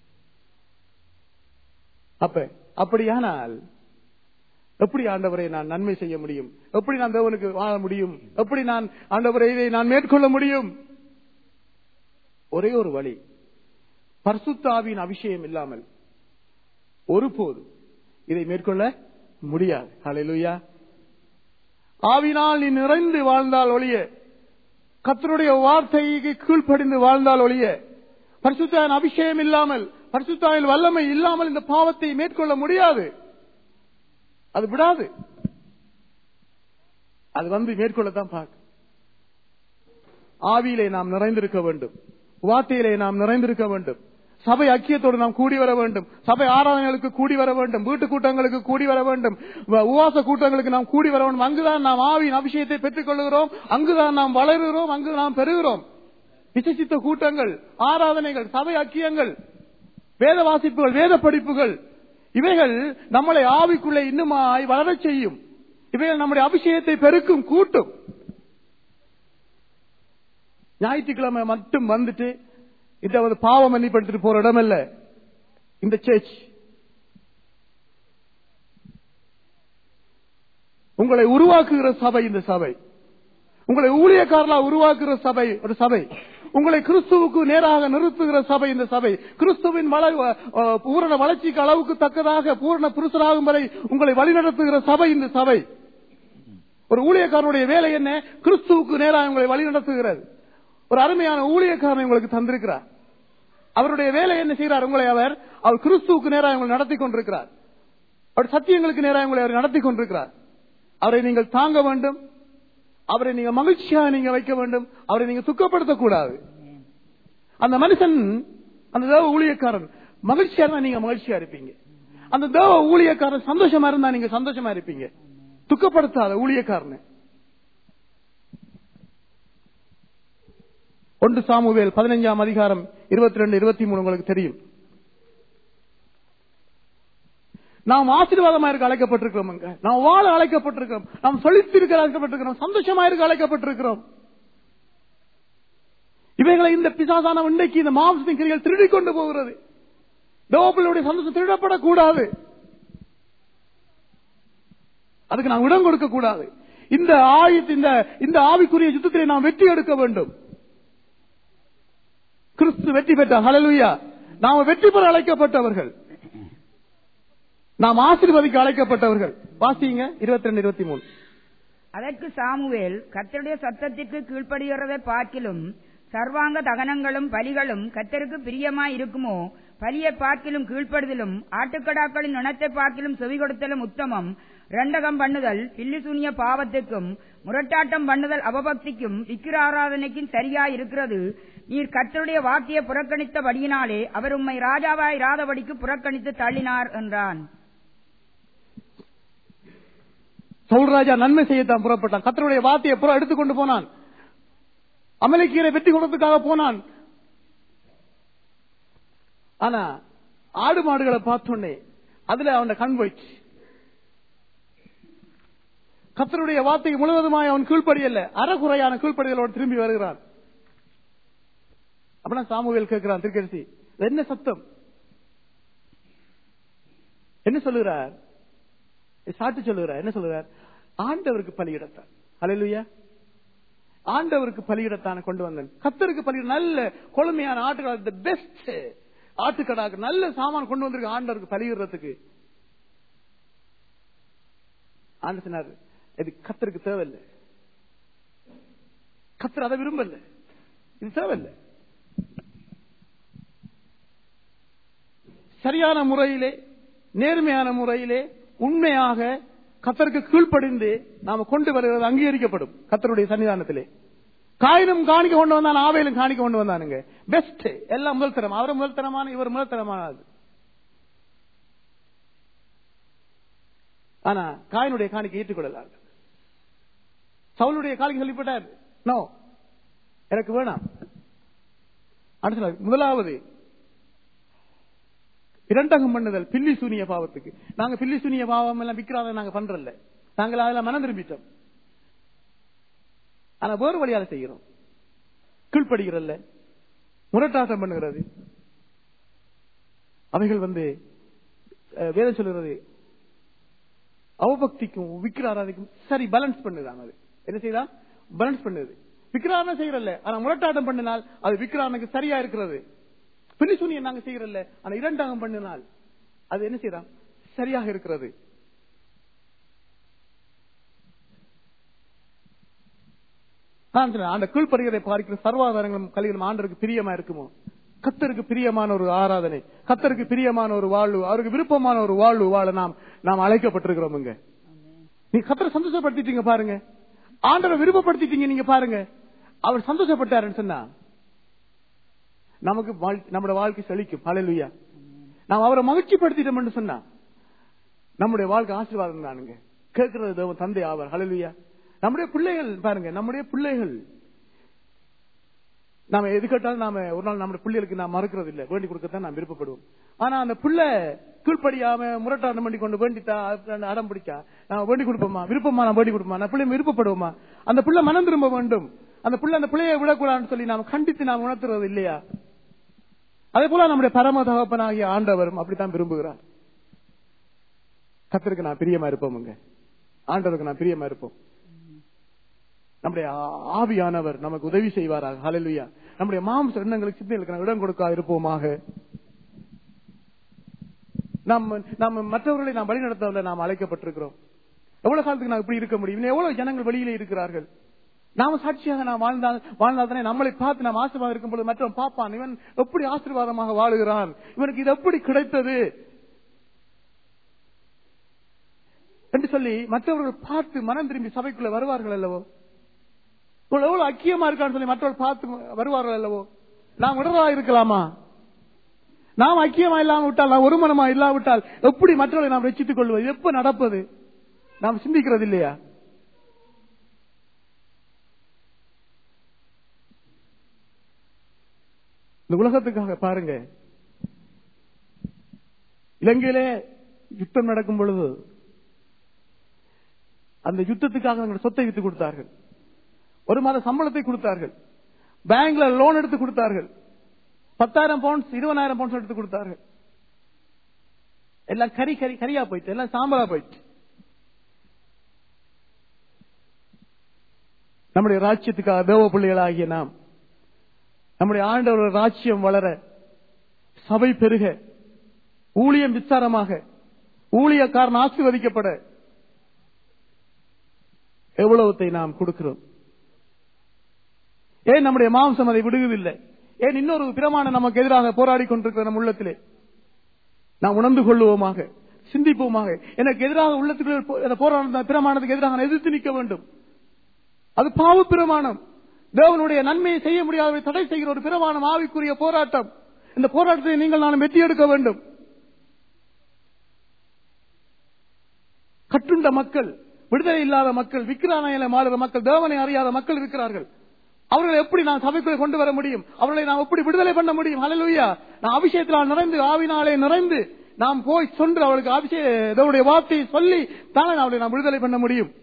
அப்ப அப்படியானால் எப்படி ஆண்டவரை நான் நன்மை செய்ய முடியும் எப்படி நான் தேவனுக்கு வாழ முடியும் எப்படி நான் ஆண்டவரை இதை நான் மேற்கொள்ள முடியும் ஒரே ஒரு வழி பர்சுத்தாவின் அபிஷேகம் இல்லாமல் ஒருபோதும் இதை மேற்கொள்ள முடியாது ஹalleluya ஆவினால் நீ நிறைந்து வாழ்ந்தால் ஒழிய கத்தருடைய வார்த்தைக்கு கீழ்ப்படிந்து வாழ்ந்தால் ஒழிய பரிசுத்தாவின் அபிஷேகம் இல்லாமல் பரிசுத்தாவின் வல்லமை இல்லாமல் இந்த பாவத்தை மேற்கொள்ள முடியாது அது விடாது அது வந்து மேற்கொள்ளத்தான் பார்க்க ஆவியிலே நாம் நிறைந்திருக்க வேண்டும் வார்த்தையிலே நாம் நிறைந்திருக்க வேண்டும் சபை ஐக்கியத்தோடு நாம் கூடி வர வேண்டும் சபை ஆராதனைகளுக்கு கூடி வர வேண்டும் வீட்டு கூட்டங்களுக்கு கூடி வர வேண்டும் வ- உபவாச கூட்டங்களுக்கு நாம் கூடி வர வேண்டும் அங்குதான் நாம் ஆவியின் அபிஷேகத்தை பெற்றுக் கொள்கிறோம் அங்குதான் நாம் வளருகிறோம் அங்கு நாம் பெறுகிறோம் விசேஷித்த கூட்டங்கள் ஆராதனைகள் சபை ஐக்கியங்கள் வேத வாசிப்புகள் வேத படிப்புகள் இவைகள் நம்மளை ஆவிக்குள்ளே இன்னுமாய் வளரச் செய்யும் இவைகள் நம்முடைய அபிஷேகத்தை பெருக்கும் கூட்டும் ஞாயிற்றுக்கிழமை மட்டும் வந்துட்டு இந்த ஒரு பாவ மன்னிப்படுத்திட்டு போற இடம் இல்ல இந்த சர்ச் உங்களை உருவாக்குகிற சபை இந்த சபை உங்களை ஊழியக்காரலா உருவாக்குகிற சபை ஒரு சபை உங்களை கிறிஸ்துவுக்கு நேராக நிறுத்துகிற சபை இந்த சபை கிறிஸ்துவின் வள- அஹ், பூரண வளர்ச்சிக்கு அளவுக்கு தக்கதாக பூரண புருஷராகும் வரை உங்களை வழிநடத்துகிற சபை இந்த சபை ஒரு ஊழியக்காரனுடைய வேலை என்ன கிறிஸ்துவுக்கு நேராக உங்களை வழிநடத்துகிறது ஒரு அருமையான ஊழியக்காரனை உங்களுக்கு தந்திருக்கிறார் அவருடைய வேலை என்ன செய்கிறார் உங்களை அவர் அவர் கிறிஸ்துவுக்கு நேராக உங்களை நடத்தி கொண்டிருக்கிறார் அவர் சத்தியங்களுக்கு நேராக உங்களை அவர் நடத்தி கொண்டிருக்கிறார் அவரை நீங்கள் தாங்க வேண்டும் அவரை நீங்க மகிழ்ச்சியாக நீங்க வைக்க வேண்டும் அவரை நீங்க துக்கப்படுத்தக்கூடாது அந்த மனுஷன் அந்த தேவ ஊழியக்காரன் மகிழ்ச்சியா இருந்தா நீங்க மகிழ்ச்சியா இருப்பீங்க அந்த தேவ ஊழியக்காரன் சந்தோஷமா இருந்தா நீங்க சந்தோஷமா இருப்பீங்க துக்கப்படுத்தாத ஊழியக்காரனை ஒன்று சாமுவேல் பதினைஞ்சாம் அதிகாரம் இருபத்தி ரெண்டு இருபத்தி மூணு உங்களுக்கு தெரியும் நாம் ஆசீர்வாதமா இருக்க அழைக்கப்பட்டிருக்கிறோம் அங்க. நாம் வாழ அழைக்கப்பட்டிருக்கிறோம் நாம் செழித்திருக்க அழைக்கப்பட்டிருக்கிறோம் சந்தோஷமா இருக்க அழைக்கப்பட்டிருக்கிறோம் இவைகளை இந்த பிசாசான இன்றைக்கு இந்த மாம்சத்தின் கிரிகள் திருடி கொண்டு போகிறது தேவப்பிள்ளையுடைய சந்தோஷம் திருடப்படக்கூடாது அதுக்கு நாம் இடம் கொடுக்க கூடாது இந்த ஆயுத் இந்த இந்த ஆவிக்குரிய யுத்தத்திலே நாம் வெற்றி எடுக்க வேண்டும் கிறிஸ்து வெற்றி பெற்றார் ஹalleluya நாம் வெற்றி பெற அழைக்கப்பட்டவர்கள் நாம் ஆசீர்வதிக்க அழைக்கப்பட்டவர்கள் வாசிங்க இருபத்தி ரெண்டு இருபத்தி மூணு அதற்கு சாமுவேல் கர்த்தருடைய சத்தத்திற்கு கீழ்ப்படுகிறதை பார்க்கிலும் சர்வாங்க தகனங்களும் பலிகளும் கர்த்தருக்கு பிரியமாய் இருக்குமோ பலியை பார்க்கிலும் கீழ்ப்படுதலும் ஆட்டுக்கடாக்களின் இனத்தை பார்க்கிலும் செவி கொடுத்தலும் உத்தமம் ரெண்டகம் பண்ணுதல் பில்லிசூனிய பாவத்துக்கும் முரட்டாட்டம் பண்ணுதல் அவபக்திக்கும் விக்கிர ஆராதனைக்கும் சரியாய் இருக்கிறது நீர் கர்த்தருடைய வாக்கிய புறக்கணித்தபடியினாலே அவர் உம்மை ராஜாவாய் இராதபடிக்கு புறக்கணித்து தள்ளினார் என்றான் சவுல் ராஜா நன்மை செய்யத்தான் புறப்பட்டான் கத்தருடைய வார்த்தையை புற எடுத்துக்கொண்டு போனான் அமலைக்கீரை வெற்றி கொடுறதுக்காக போனான் ஆனா ஆடு மாடுகளை பார்த்தோன்னே அதுல அவன் கண் போயிடுச்சு கத்தருடைய வார்த்தைக்கு முழுவதுமாய் அவன் கீழ்ப்படியல்ல அறகுறையான கீழ்ப்படிதலோடு திரும்பி வருகிறான் அப்படின்னா சாமுவேல் கேட்கிறான் திருக்கரிசி இது என்ன சத்தம் என்ன சொல்லுகிறார் சாட்டு சொல்லுகிறார் என்ன சொல்லுகிறார் ஆண்டவருக்கு பலியிடத்தான் அலையிலுயா ஆண்டவருக்கு பலியிடத்தான கொண்டு வந்தேன் கத்தருக்கு பலியிட நல்ல கொழுமையான ஆட்டுக்கடா பெஸ்ட் ஆட்டுக்கடாக்கு நல்ல சாமான் கொண்டு வந்திருக்கு ஆண்டவருக்கு பலியிடுறதுக்கு ஆண்டு சொன்னார் இது கத்தருக்கு தேவையில்லை கத்தர் அதை விரும்பல இது தேவையில்லை சரியான முறையிலே நேர்மையான முறையிலே உண்மையாக கத்தருக்கு கீழ்ப்படிந்து நாம கொண்டு வருகிறது அங்கீகரிக்கப்படும் கத்தருடைய சன்னிதானத்திலே காயினும் காணிக்க கொண்டு வந்தான் ஆவையிலும் காணிக்க கொண்டு வந்தானுங்க பெஸ்ட் எல்லாம் முதல் தரம் அவர் முதல் தரமான இவர் முதல் தரமானது ஆனா காயினுடைய காணிக்கை ஏற்றுக்கொள்ளலார்கள் சவுளுடைய காணிக்கை சொல்லிவிட்டார் நோ எனக்கு வேணாம் அடுத்த முதலாவது இரண்டகம் பண்ணுதல் பில்லி சூனிய பாவத்துக்கு நாங்க பில்லி சூனிய பாவம் எல்லாம் விக்கிறாத நாங்க பண்றல நாங்கள் அதெல்லாம் மனம் திரும்பிட்டோம் ஆனா வேறு வழியால செய்கிறோம் கீழ்ப்படுகிறல்ல முரட்டாட்டம் பண்ணுகிறது அவைகள் வந்து அஹ், வேதம் சொல்லுகிறது அவபக்திக்கும் விக்கிர ஆராதிக்கும் சரி பேலன்ஸ் பண்ணுதான் அது என்ன செய்யலாம் பேலன்ஸ் பண்ணுது விக்கிராரணம் செய்யறல்ல ஆனா முரட்டாட்டம் பண்ணினால் அது விக்கிராரனுக்கு சரியா இருக்கிறது பின்னிசூனியை நாங்க செய்யறல்ல ஆனா இரண்டாகம் பண்ணினால் அது என்ன செய்யலாம் சரியாக இருக்கிறது நான் சொன்னேன், அந்த கீழ்ப்படுகிறதை பார்க்கிற சர்வாதாரங்களும் கலிகளும் ஆண்டருக்கு பிரியமா இருக்குமோ கத்தருக்கு பிரியமான ஒரு ஆராதனை கத்தருக்கு பிரியமான ஒரு வாழ்வு அவருக்கு விருப்பமான ஒரு வாழ்வு வாழ நாம் நாம் அழைக்கப்பட்டிருக்கிறோம் இங்க நீ கத்தரை சந்தோஷப்படுத்திட்டீங்க பாருங்க ஆண்டரை விருப்பப்படுத்திட்டீங்க நீங்க பாருங்க அவர் சந்தோஷப்பட்டாருன்னு சொன்னா நமக்கு வாழ்- நம்முடைய வாழ்க்கை செழிக்கும் ஹalleluya நாம் அவரை மகிழ்ச்சிப்படுத்திட்டோம்னு சொன்னா நம்முடைய வாழ்க்கை ஆசீர்வாதம் தானுங்க கேட்கிறது தேவன் தந்தை ஆவார் ஹalleluya நம்முடைய பிள்ளைகள் பாருங்க நம்முடைய பிள்ளைகள் நாம எது கேட்டாலும் நாம ஒரு நாள் நம்முடைய பிள்ளைகளுக்கு நாம் மறுக்கிறது இல்ல வேண்டி கொடுக்கத்தான் நாம் விருப்பப்படுவோம் ஆனா அந்த பிள்ளை கீழ்ப்படியாம முரட்டாட்டம் பண்ணி கொண்டு வேண்டித்தா அப்புறம் அடம் பிடிச்சா நான் வேண்டி கொடுப்போமா விருப்பமா நான் வேண்டி கொடுப்போமா நான் பிள்ளை விருப்பப்படுவோமா அந்த பிள்ளை மனம் திரும்ப வேண்டும் அந்த பிள்ளை அந்த பிள்ளையை விடக்கூடாதுன்னு சொல்லி நாம் கண்டித்து நாம் உணர்த்துறது இல்லையா அதே போல நம்முடைய பரம தகப்பனாகிய ஆண்டவரும் அப்படித்தான் விரும்புகிறார் கத்தருக்கு நான் பிரியமா இருப்போமுங்க ஆண்டவருக்கு நான் பிரியமா இருப்போம் நம்முடைய ஆ- ஆவியானவர் நமக்கு உதவி செய்வாராக ஹalleluya நம்முடைய மாம்ச எண்ணங்களுக்கு சிந்தனைகளுக்கு நாம் இடம் கொடுக்க இருப்போமாக நாம் நாம் மற்றவர்களை நாம் வழிநடத்தவில்லை நாம் அழைக்கப்பட்டிருக்கிறோம் எவ்வளவு காலத்துக்கு நாம் இப்படி இருக்க முடியும் இன்னும் எவ்வளவு ஜனங்கள் வெளியிலே இருக்கிறார்கள் நாம சாட்சியாக நாம் வாழ்ந்தால் வாழ்ந்தால்தானே நம்மளை பார்த்து நாம் ஆசீர்வாதம் இருக்கும் பொழுது மற்றவன் பார்ப்பான் இவன் எப்படி ஆசீர்வாதமாக வாழுகிறான் இவனுக்கு இது எப்படி கிடைத்தது என்று சொல்லி மற்றவர்கள் பார்த்து மனம் திரும்பி சபைக்குள்ள வருவார்கள் அல்லவோ இவள் எவ்வளவு ஐக்கியமா இருக்கான்னு சொல்லி மற்றவர்கள் பார்த்து வருவார்கள் அல்லவோ நாம் உடலா இருக்கலாமா நாம் ஐக்கியமா இல்லாம விட்டால் நாம் ஒரு மனமா இல்லாவிட்டால் எப்படி மற்றவர்களை நாம் ரசித்துக் கொள்வது எப்ப நடப்பது நாம் சிந்திக்கிறது இல்லையா இந்த உலகத்துக்காக பாருங்க இலங்கையிலே யுத்தம் நடக்கும் பொழுது அந்த யுத்தத்துக்காக தங்களுடைய சொத்தை வித்து கொடுத்தார்கள் ஒரு மாத சம்பளத்தை கொடுத்தார்கள் பேங்க்ல லோன் எடுத்து கொடுத்தார்கள் பத்தாயிரம் பவுண்ட்ஸ் இருபதாயிரம் பவுண்ட்ஸ் எடுத்து கொடுத்தார்கள் எல்லாம் கறி கறி கரியா போயிட்டு எல்லாம் சாம்பலா போயிட்டு நம்முடைய ராஜ்யத்துக்காக தேவ பிள்ளைகளாகிய நாம் நம்முடைய ஆண்டவர் ராஜ்யம் வளர சபை பெருக ஊழியம் விசாரமாக ஊழியக்காரன் ஆசீர்வதிக்கப்பட எவ்வளவுத்தை நாம் கொடுக்கிறோம் ஏன் நம்முடைய மாம்சம் அதை விடுவதில்லை ஏன் இன்னொரு பிரமாணம் நமக்கு எதிராக போராடி கொண்டிருக்கிற நம் உள்ளத்திலே நாம் உணர்ந்து கொள்ளுவோமாக சிந்திப்போமாக எனக்கு எதிராக உள்ளத்துக்கு அந்த போராட்டம் பிரமாணத்துக்கு எதிராக நான் எதிர்த்து நிற்க வேண்டும் அது பாவ பிரமாணம் தேவனுடைய நன்மையை செய்ய முடியாதவை தடை செய்கிற ஒரு பிரமாணம் ஆவிக்குரிய போராட்டம் இந்த போராட்டத்தை நீங்கள் நான் வெற்றி எடுக்க வேண்டும் கட்டுண்ட மக்கள் விடுதலை இல்லாத மக்கள் விக்கிரானையில மாறுற மக்கள் தேவனை அறியாத மக்கள் இருக்கிறார்கள் அவர்களை எப்படி நான் சபைக்குள்ளே கொண்டு வர முடியும் அவர்களை நாம் எப்படி விடுதலை பண்ண முடியும் ஹalleluya நான் அபிஷேகத்தினால் நிறைந்து ஆவினாலே நிறைந்து நாம் போய் சென்று அவளுக்கு அபிஷேக வார்த்தையை சொல்லி தானே அவளை நாம் விடுதலை பண்ண முடியும்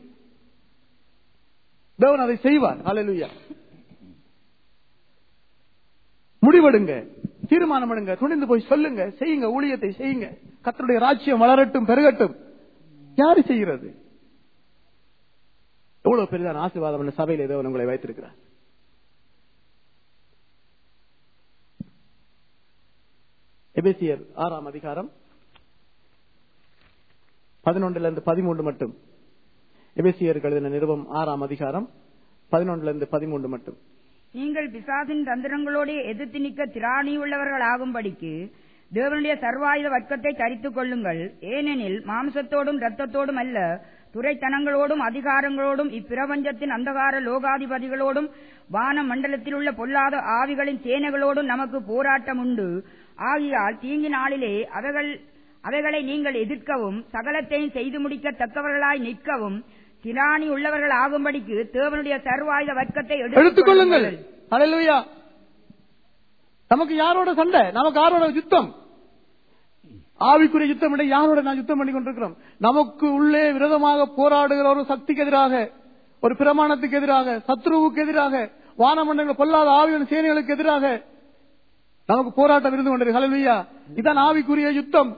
தேவன் அதை செய்வார் ஹalleluya முடிவெடுங்க தீர்மானம் எடுங்க துணிந்து போய் சொல்லுங்க செய்யுங்க ஊழியத்தை செய்யுங்க கர்த்தருடைய ராஜ்யம் வளரட்டும் பெருகட்டும் யாரு செய்கிறது எவ்வளவு பெரிதான ஆசீர்வாதம் இந்த சபையில் தேவன் உங்களை வைத்திருக்கிறார் எபேசியர் ஆறாம் அதிகாரம் பதினொன்றுல இருந்து பதிமூன்று மட்டும் எபேசியருக்கு எழுதின நிறுவம் ஆறாம் அதிகாரம் பதினொன்றுல இருந்து பதிமூன்று மட்டும் நீங்கள் பிசாசின் தந்திரங்களோடு எதிர்த்து நிற்க திராணியுள்ளவர்கள் ஆகும்படிக்கு தேவனுடைய சர்வாயுத வர்க்கத்தை தரித்துக் கொள்ளுங்கள் ஏனெனில் மாம்சத்தோடும் இரத்தத்தோடும் அல்ல துரைத்தனங்களோடும் அதிகாரங்களோடும் இப்பிரபஞ்சத்தின் அந்தகார லோகாதிபதிகளோடும் வான மண்டலத்தில் உள்ள பொல்லாத ஆவிகளின் சேனைகளோடும் நமக்கு போராட்டம் உண்டு ஆகையால் தீங்கு நாளிலே அவைகள் அவைகளை நீங்கள் எதிர்க்கவும் சகலத்தையும் செய்து முடிக்கத்தக்கவர்களாய் நிற்கவும் திராணி உள்ளவர்கள் ஆகும்படிக்கு தேவனுடைய சர்வாயுத வர்க்கத்தை எடுத்துக் கொள்ளுங்கள் ஹalleluya நமக்கு யாரோட சண்டை நமக்கு யாரோட யுத்தம் ஆவிக்குரிய யுத்தம் இல்லை யாரோட நான் யுத்தம் பண்ணி கொண்டிருக்கிறோம் நமக்கு உள்ளே விரோதமாக போராடுகிற ஒரு சக்திக்கு எதிராக ஒரு பிரமாணத்துக்கு எதிராக சத்ருவுக்கு எதிராக வானமண்டங்கள் பொல்லாத ஆவியின் சேனைகளுக்கு எதிராக நமக்கு போராட்டம் இருந்து கொண்டிருக்கு ஹalleluya இதான் ஆவிக்குரிய யுத்தம்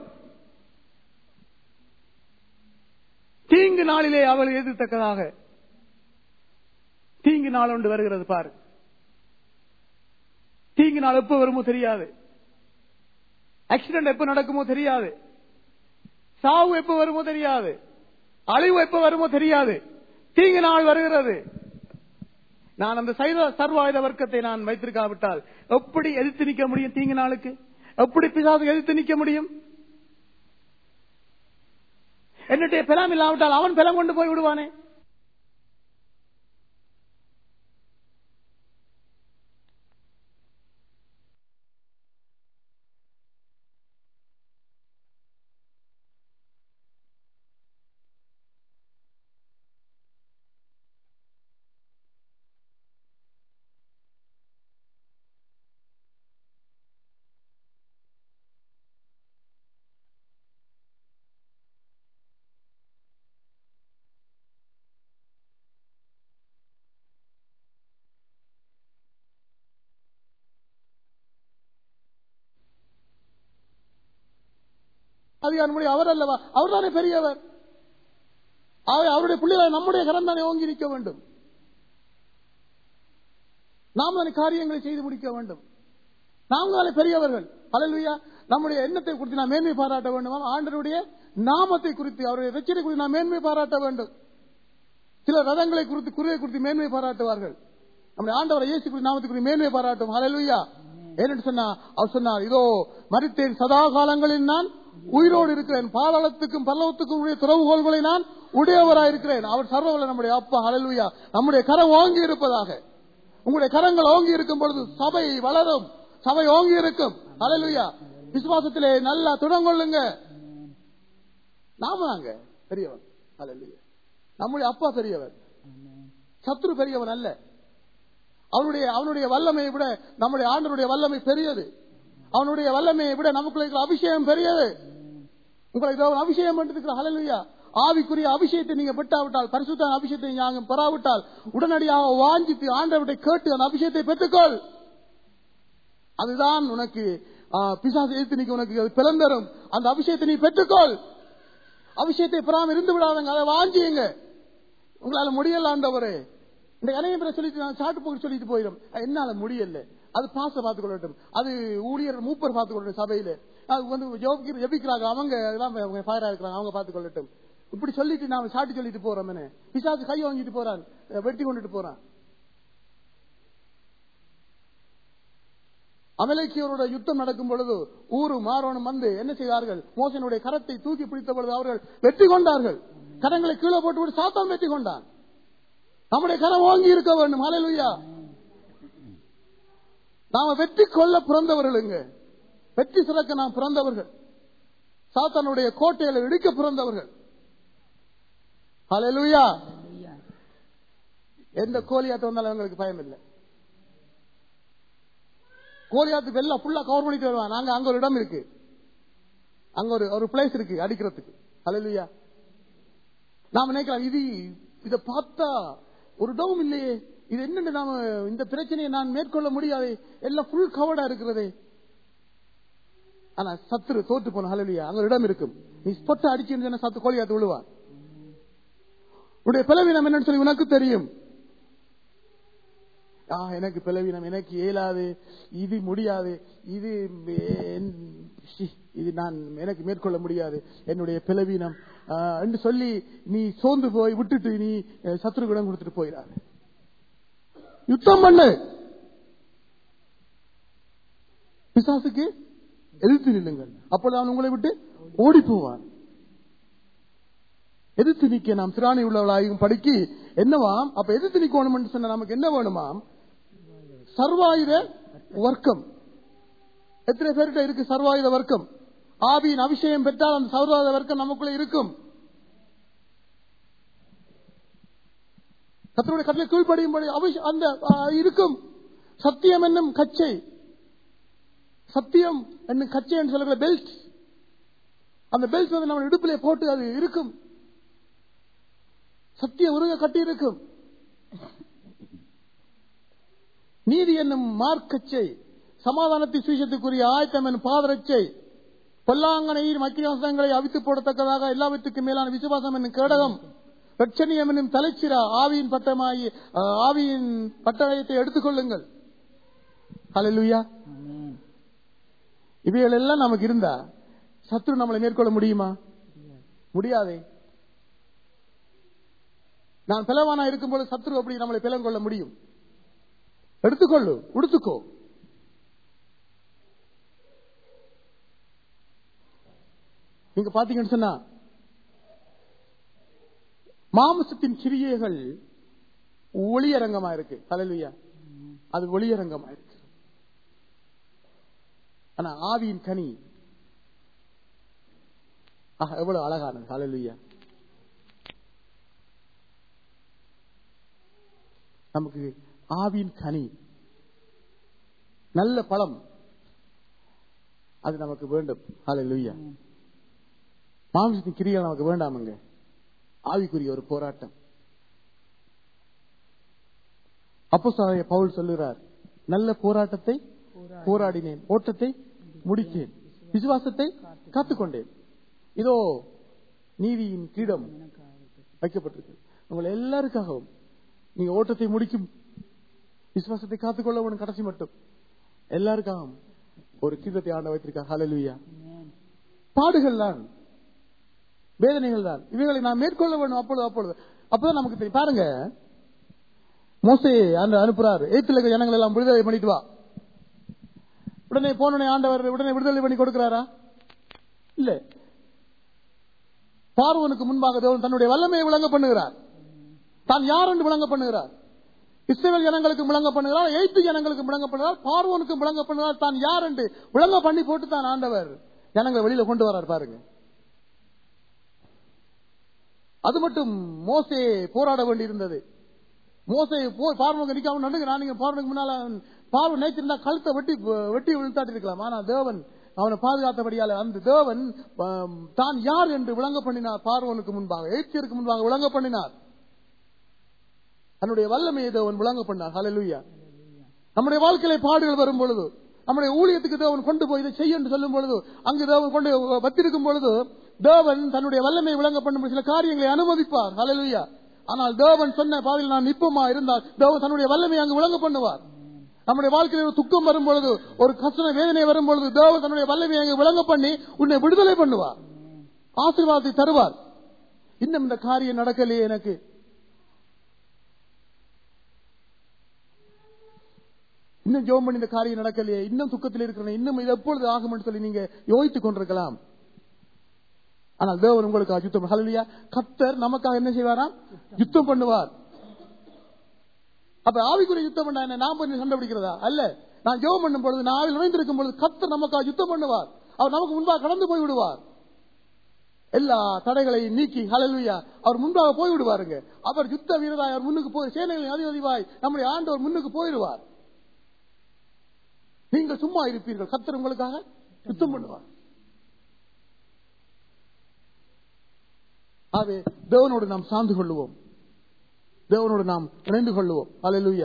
தீங்கு நாளிலே அவளை எதிர்த்தக்கதாக தீங்கு நாள் ஒன்று வருகிறது பாரு தீங்கு நாள் எப்ப வருமோ தெரியாது ஆக்சிடென்ட் எப்ப நடக்குமோ தெரியாது சாவு எப்ப வருமோ தெரியாது அழிவு எப்ப வருமோ தெரியாது தீங்கு நாள் வருகிறது நான் அந்த சைத சர்வாயுத வர்க்கத்தை நான் வைத்திருக்காவிட்டால் எப்படி எதிர்த்து நிற்க முடியும் தீங்கு நாளுக்கு எப்படி பிசாசு எதிர்த்து நிற்க முடியும் என்னுடைய பெலாம் இல்லாவிட்டால் அவன் பெலம் கொண்டு போய் விடுவானே அது நம்முடைய அவர் அல்லவா அவர் தானே பெரியவர் அவர் அவருடைய பிள்ளைகளை நம்முடைய கரம் தானே ஓங்கி நிற்க வேண்டும் நாம் தானே காரியங்களை செய்து முடிக்க வேண்டும் நாம் தானே பெரியவர்கள் அலல்வியா நம்முடைய எண்ணத்தை குறித்து நாம் மேன்மை பாராட்ட வேண்டும் ஆண்டருடைய நாமத்தை குறித்து அவருடைய ரச்சனை குறித்து நாம் மேன்மை பாராட்ட வேண்டும் சில ரதங்களை குறித்து குருவை குறித்து மேன்மை பாராட்டுவார்கள் நம்முடைய ஆண்டவரை இயேசு குறித்து நாமத்தை குறித்து மேன்மை பாராட்டும் அலல்வியா ஏனென்று சொன்னா அவர் சொன்னார் இதோ மறித்தேன் சதா காலங்களில் நான் உயிரோடு இருக்கிறேன் பாதாளத்துக்கும் பல்லவத்துக்கும் உடைய துறவுகோள்களை நான் உடையவராயிருக்கிறேன் அவர் சர்வவல்ல நம்முடைய அப்பா அலலுயா நம்முடைய கரம் ஓங்கி இருப்பதாக உங்களுடைய கரங்கள் ஓங்கி இருக்கும் பொழுது சபை வளரும் சபை ஓங்கி இருக்கும் அலலுயா விசுவாசத்திலே நல்லா துணங்கொள்ளுங்க நாம தாங்க பெரியவன் அலலுயா நம்முடைய அப்பா பெரியவர் சத்ரு பெரியவன் அல்ல அவனுடைய அவனுடைய வல்லமையை விட நம்முடைய ஆண்டனுடைய வல்லமை பெரியது அவனுடைய வல்லமையை விட நமக்குள்ள இருக்கிற அபிஷேகம் பெரியது உங்களை தேவன் அபிஷேகம் பண்ணிருக்கிற ஹலலுயா ஆவிக்குரிய அபிஷேகத்தை நீங்க பெற்றாவிட்டால் பரிசுத்தான அபிஷேகத்தை நாங்கள் பெறாவிட்டால் உடனடியாக வாஞ்சித்து ஆண்டவரை கேட்டு அந்த அபிஷேகத்தை பெற்றுக்கொள் அதுதான் உனக்கு பிசாசு எழுத்து நீங்க உனக்கு அது பிளந்தரும் அந்த அபிஷேகத்தை நீ பெற்றுக்கொள் அபிஷேகத்தை பெறாம இருந்து விடாதங்க அதை வாஞ்சியுங்க உங்களால முடியல ஆண்டவரே இந்த அநேக பேரை சொல்லிட்டு நான் சாட்டு போக்கு சொல்லிட்டு போயிடும் என்னால முடியல அது பாச பார்த்துக் கொள்ளட்டும் அது ஊழியர் மூப்பர் பார்த்துக் கொள்ளட்டும் சபையில அது வந்து ஜபிக்கிறாங்க அவங்க எல்லாம் ஃபயரா இருக்கிறாங்க அவங்க பார்த்துக் கொள்ளட்டும் இப்படி சொல்லிட்டு நாம சாட்டி சொல்லிட்டு போறோம் பிசாசு கை வாங்கிட்டு போறான் வெட்டி கொண்டுட்டு போறான் அமலேக்கியரோட யுத்தம் நடக்கும் பொழுது ஊரு மாறவனும் வந்து என்ன செய்தார்கள் மோசனுடைய கரத்தை தூக்கி பிடித்த பொழுது அவர்கள் வெற்றி கொண்டார்கள் கரங்களை கீழே போட்டு விட்டு சாத்தான் வெற்றி கொண்டான் நம்முடைய கரம் ஓங்கி இருக்க வேண்டும் அலையா நாம வெற்றி கொள்ள பிறந்தவர்களுங்க வெற்றி சிறக்க நாம் பிறந்தவர்கள் சாத்தானுடைய கோட்டைகளை இடிக்க பிறந்தவர்கள் அலையா எந்த கோலியாத்த வந்தாலும் அவங்களுக்கு பயம் இல்லை கோலியாத்துக்கு எல்லாம் ஃபுல்லா கவர் பண்ணிட்டு வருவான் நாங்க அங்க ஒரு இடம் இருக்கு அங்க ஒரு ஒரு பிளேஸ் இருக்கு அடிக்கிறதுக்கு ஹalleluya நாம நினைக்கலாம் இது இத பார்த்தா ஒரு டவுன் இல்லையே இது என்னன்னு நாம இந்த பிரச்சனையை நான் மேற்கொள்ள முடியாது எல்லாம் ஃபுல் கவர்டா இருக்கிறதே ஆனா சத்துரு தோத்து போன ஹalleluya அங்க ஒரு இடம் இருக்கும் நீ ஸ்பொட்ட அடிச்சு சத்து கோலியாத்து விழுவான் உடைய பிளவினம் என்னன்னு சொல்லி உனக்கு தெரியும் ஆ எனக்கு பிளவினம் எனக்கு இயலாது இது முடியாது இது என்- சி, இது நான் எனக்கு மேற்கொள்ள முடியாது என்னுடைய பிளவினம் ஆ, என்று சொல்லி நீ சோர்ந்து போய் விட்டுட்டு நீ அஹ், சத்துருவிடம் கொடுத்துட்டு போயிடாது யுத்தம் பண்ணு பிசாசுக்கு எதிர்த்து நில்லுங்கள் அப்பொழுது அவன் உங்களை விட்டு ஓடி போவான் எதிர்த்து நிக்க நாம் திராணி உள்ளவளாயும் படிக்கு என்னவாம் அப்ப எதிர்த்து நிக்கணும் சொன்ன நமக்கு என்ன வேணுமாம் சர்வாயுத வர்க்கம் எத்தனை பேர்கிட்ட இருக்கு சர்வாயுத வர்க்கம் ஆவியின் அபிஷேகம் பெற்றால் அந்த சர்வாயுத வர்க்கம் நமக்குள்ள இருக்கும் கத்தருடைய கட்டளை கீழ்ப்படியும்படி அபிஷ- அந்த ஆ, இருக்கும் சத்தியம் என்னும் கச்சை சத்தியம் என்னும் கச்சை என்று சொல்லுகிற பெல்ட் அந்த பெல்ட் வந்து நம்ம இடுப்பிலே போட்டு அது இருக்கும் சத்திய உருக கட்டி இருக்கும் நீதி என்னும் மார்க்கச்சை சமாதானத்தை சுவிசத்துக்குரிய ஆயத்தம் என்னும் பாதரட்சை பொல்லாங்கனையின் மக்கிரவசங்களை அவித்து போடத்தக்கதாக எல்லாவற்றுக்கும் மேலான விசுவாசம் என்னும் கேடகம் ரட்சணியம் என்னும் தலைச்சிரா ஆவியின் பட்டமாகி அஹ், ஆவியின் பட்டயத்தை எடுத்துக்கொள்ளுங்கள் ஹalleluya இவைகள் எல்லாம் நமக்கு இருந்தா சத்ரு நம்மளை மேற்கொள்ள முடியுமா முடியாதே நான் பிளவானா இருக்கும்போது சத்ரு அப்படி நம்மளை பிளம் கொள்ள முடியும் எடுத்துக்கொள்ளு உடுத்துக்கோ நீங்க பாத்தீங்கன்னு சொன்னா மாமிசத்தின் கிரியைகள் ஒளியரங்கமா இருக்கு ஹalleluya அது ஒளியரங்கமா இருக்கு ஆனா ஆவியின் கனி ஆஹா, எவ்வளவு அழகானது ஹalleluya நமக்கு ஆவியின் கனி நல்ல பழம் அது நமக்கு வேண்டும் ஹalleluya மாம்சத்தின் கிரிகள் நமக்கு வேண்டாமுங்க ஆவிக்குரிய ஒரு போராட்டம் அப்போஸ்தலனாகிய பவுல் சொல்லுகிறார் நல்ல போராட்டத்தை போராடினேன் ஓட்டத்தை முடித்தேன் விசுவாசத்தை காத்துக்கொண்டேன் இதோ நீதியின் கீடம் வைக்கப்பட்டிருக்கு உங்கள் எல்லாருக்காகவும் நீங்க ஓட்டத்தை முடிக்கும் விசுவாசத்தை காத்துக்கொள்ள வேணும் கடைசி மட்டும் எல்லாருக்காகவும் ஒரு கீதத்தை ஆண்ட வைத்திருக்கார் ஹalleluya பாடுகள் தான் வேதனைகள் தான் இவைகளை நாம் மேற்கொள்ள வேண்டும் அப்பொழுது அப்பொழுது அப்பதான் நமக்கு தெரியும் பாருங்க மோசே அந்த அனுப்புறாரு எய்த்துல இருக்க ஜனங்கள் எல்லாம் விடுதலை பண்ணிட்டு வா உடனே போனே ஆண்டவர் உடனே விடுதலை பண்ணி கொடுக்கிறாரா இல்ல பார்வனுக்கு முன்பாக தேவன் தன்னுடைய வல்லமையை விளங்க பண்ணுகிறார் தான் யார் என்று விளங்க பண்ணுகிறார் இஸ்ரேல் ஜனங்களுக்கு விளங்க பண்ணுகிறார் எய்த்து ஜனங்களுக்கு விளங்க பண்ணுகிறார் பார்வனுக்கு விளங்க பண்ணுகிறார் தான் யார் என்று விளங்க பண்ணி போட்டு தான் ஆண்டவர் ஜனங்களை வெளியில கொண்டு வரார் பாருங்க அது மட்டும் மோசே போராட வேண்டியிருந்தது மோசை போய் பார்வனுக்கு நிக்காம நடுங்க நீங்க பார்வனுக்கு முன்னால பார்வை நேற்றிருந்தா கழுத்தை வெட்டி வெட்டி விழுத்தாட்டி இருக்கலாம் ஆனா தேவன் அவனை பாதுகாத்தபடியால அந்த தேவன் ஆம், தான் யார் என்று விளங்க பண்ணினார் பார்வனுக்கு முன்பாக எய்த்தியருக்கு முன்பாக விளங்க பண்ணினார் தன்னுடைய வல்லமையை தேவன் விளங்க பண்ணார் ஹalleluya நம்முடைய வாழ்க்கையில பாடுகள் வரும் பொழுது நம்முடைய ஊழியத்துக்கு தேவன் கொண்டு போய் இதை செய்ய என்று சொல்லும் பொழுது அங்கு தேவன் கொண்டு வத்திருக்கும் பொழுது தேவன் தன்னுடைய வல்லமையை விளங்க பண்ணும் சில காரியங்களை அனுமதிப்பார் ஹalleluya ஆனால் தேவன் சொன்ன பாதையில் நான் நிப்பமா இருந்தால் தேவன் தன்னுடைய வல்லமையை அங்கு விளங்க பண்ணுவார் நம்முடைய வாழ்க்கையில் ஒரு துக்கம் வரும் பொழுது ஒரு கஷ்ட வேதனை வரும் பொழுது தேவன் தன்னுடைய வல்லமையை அங்கு விளங்க பண்ணி உன்னை விடுதலை பண்ணுவார் ஆசீர்வாதத்தை தருவார் இன்னும் இந்த காரியம் நடக்கலையே எனக்கு இன்னும் ஜோம் பண்ணி இந்த காரியம் நடக்கலையே இன்னும் துக்கத்தில் இருக்கிறேன் இன்னும் இது எப்பொழுது ஆகும் என்று சொல்லி நீங்க யோசித்துக் கொண்டிருக்கலாம் ஆனால் தேவன் உங்களுக்கு யுத்தம் ஹalleluya கத்தர் நமக்காக என்ன செய்வாராம் யுத்தம் பண்ணுவார் அப்ப ஆவிக்குரிய யுத்தம் பண்ணா என்ன நாம் பண்ணி சண்டை பிடிக்கிறதா அல்ல நான் ஜெபம் பண்ணும் பொழுது நான் ஆவில் நுழைந்திருக்கும் பொழுது கத்தர் நமக்காக யுத்தம் பண்ணுவார் அவர் நமக்கு முன்பாக கடந்து போய் விடுவார் எல்லா தடைகளையும் நீக்கி ஹalleluya அவர் முன்பாக போய் விடுவாருங்க அவர் யுத்த வீரராய் அவர் முன்னுக்கு போய் சேனைகளின் அதிபதிவாய் நம்முடைய ஆண்டவர் முன்னுக்கு போயிடுவார் நீங்க நீங்கள் சும்மா இருப்பீர்கள் கத்தர் உங்களுக்காக யுத்தம் பண்ணுவார் ஆகவே தேவனோடு நாம் சார்ந்து கொள்ளுவோம் தேவனோடு நாம் இணைந்து கொள்ளுவோம் அல்லேலூயா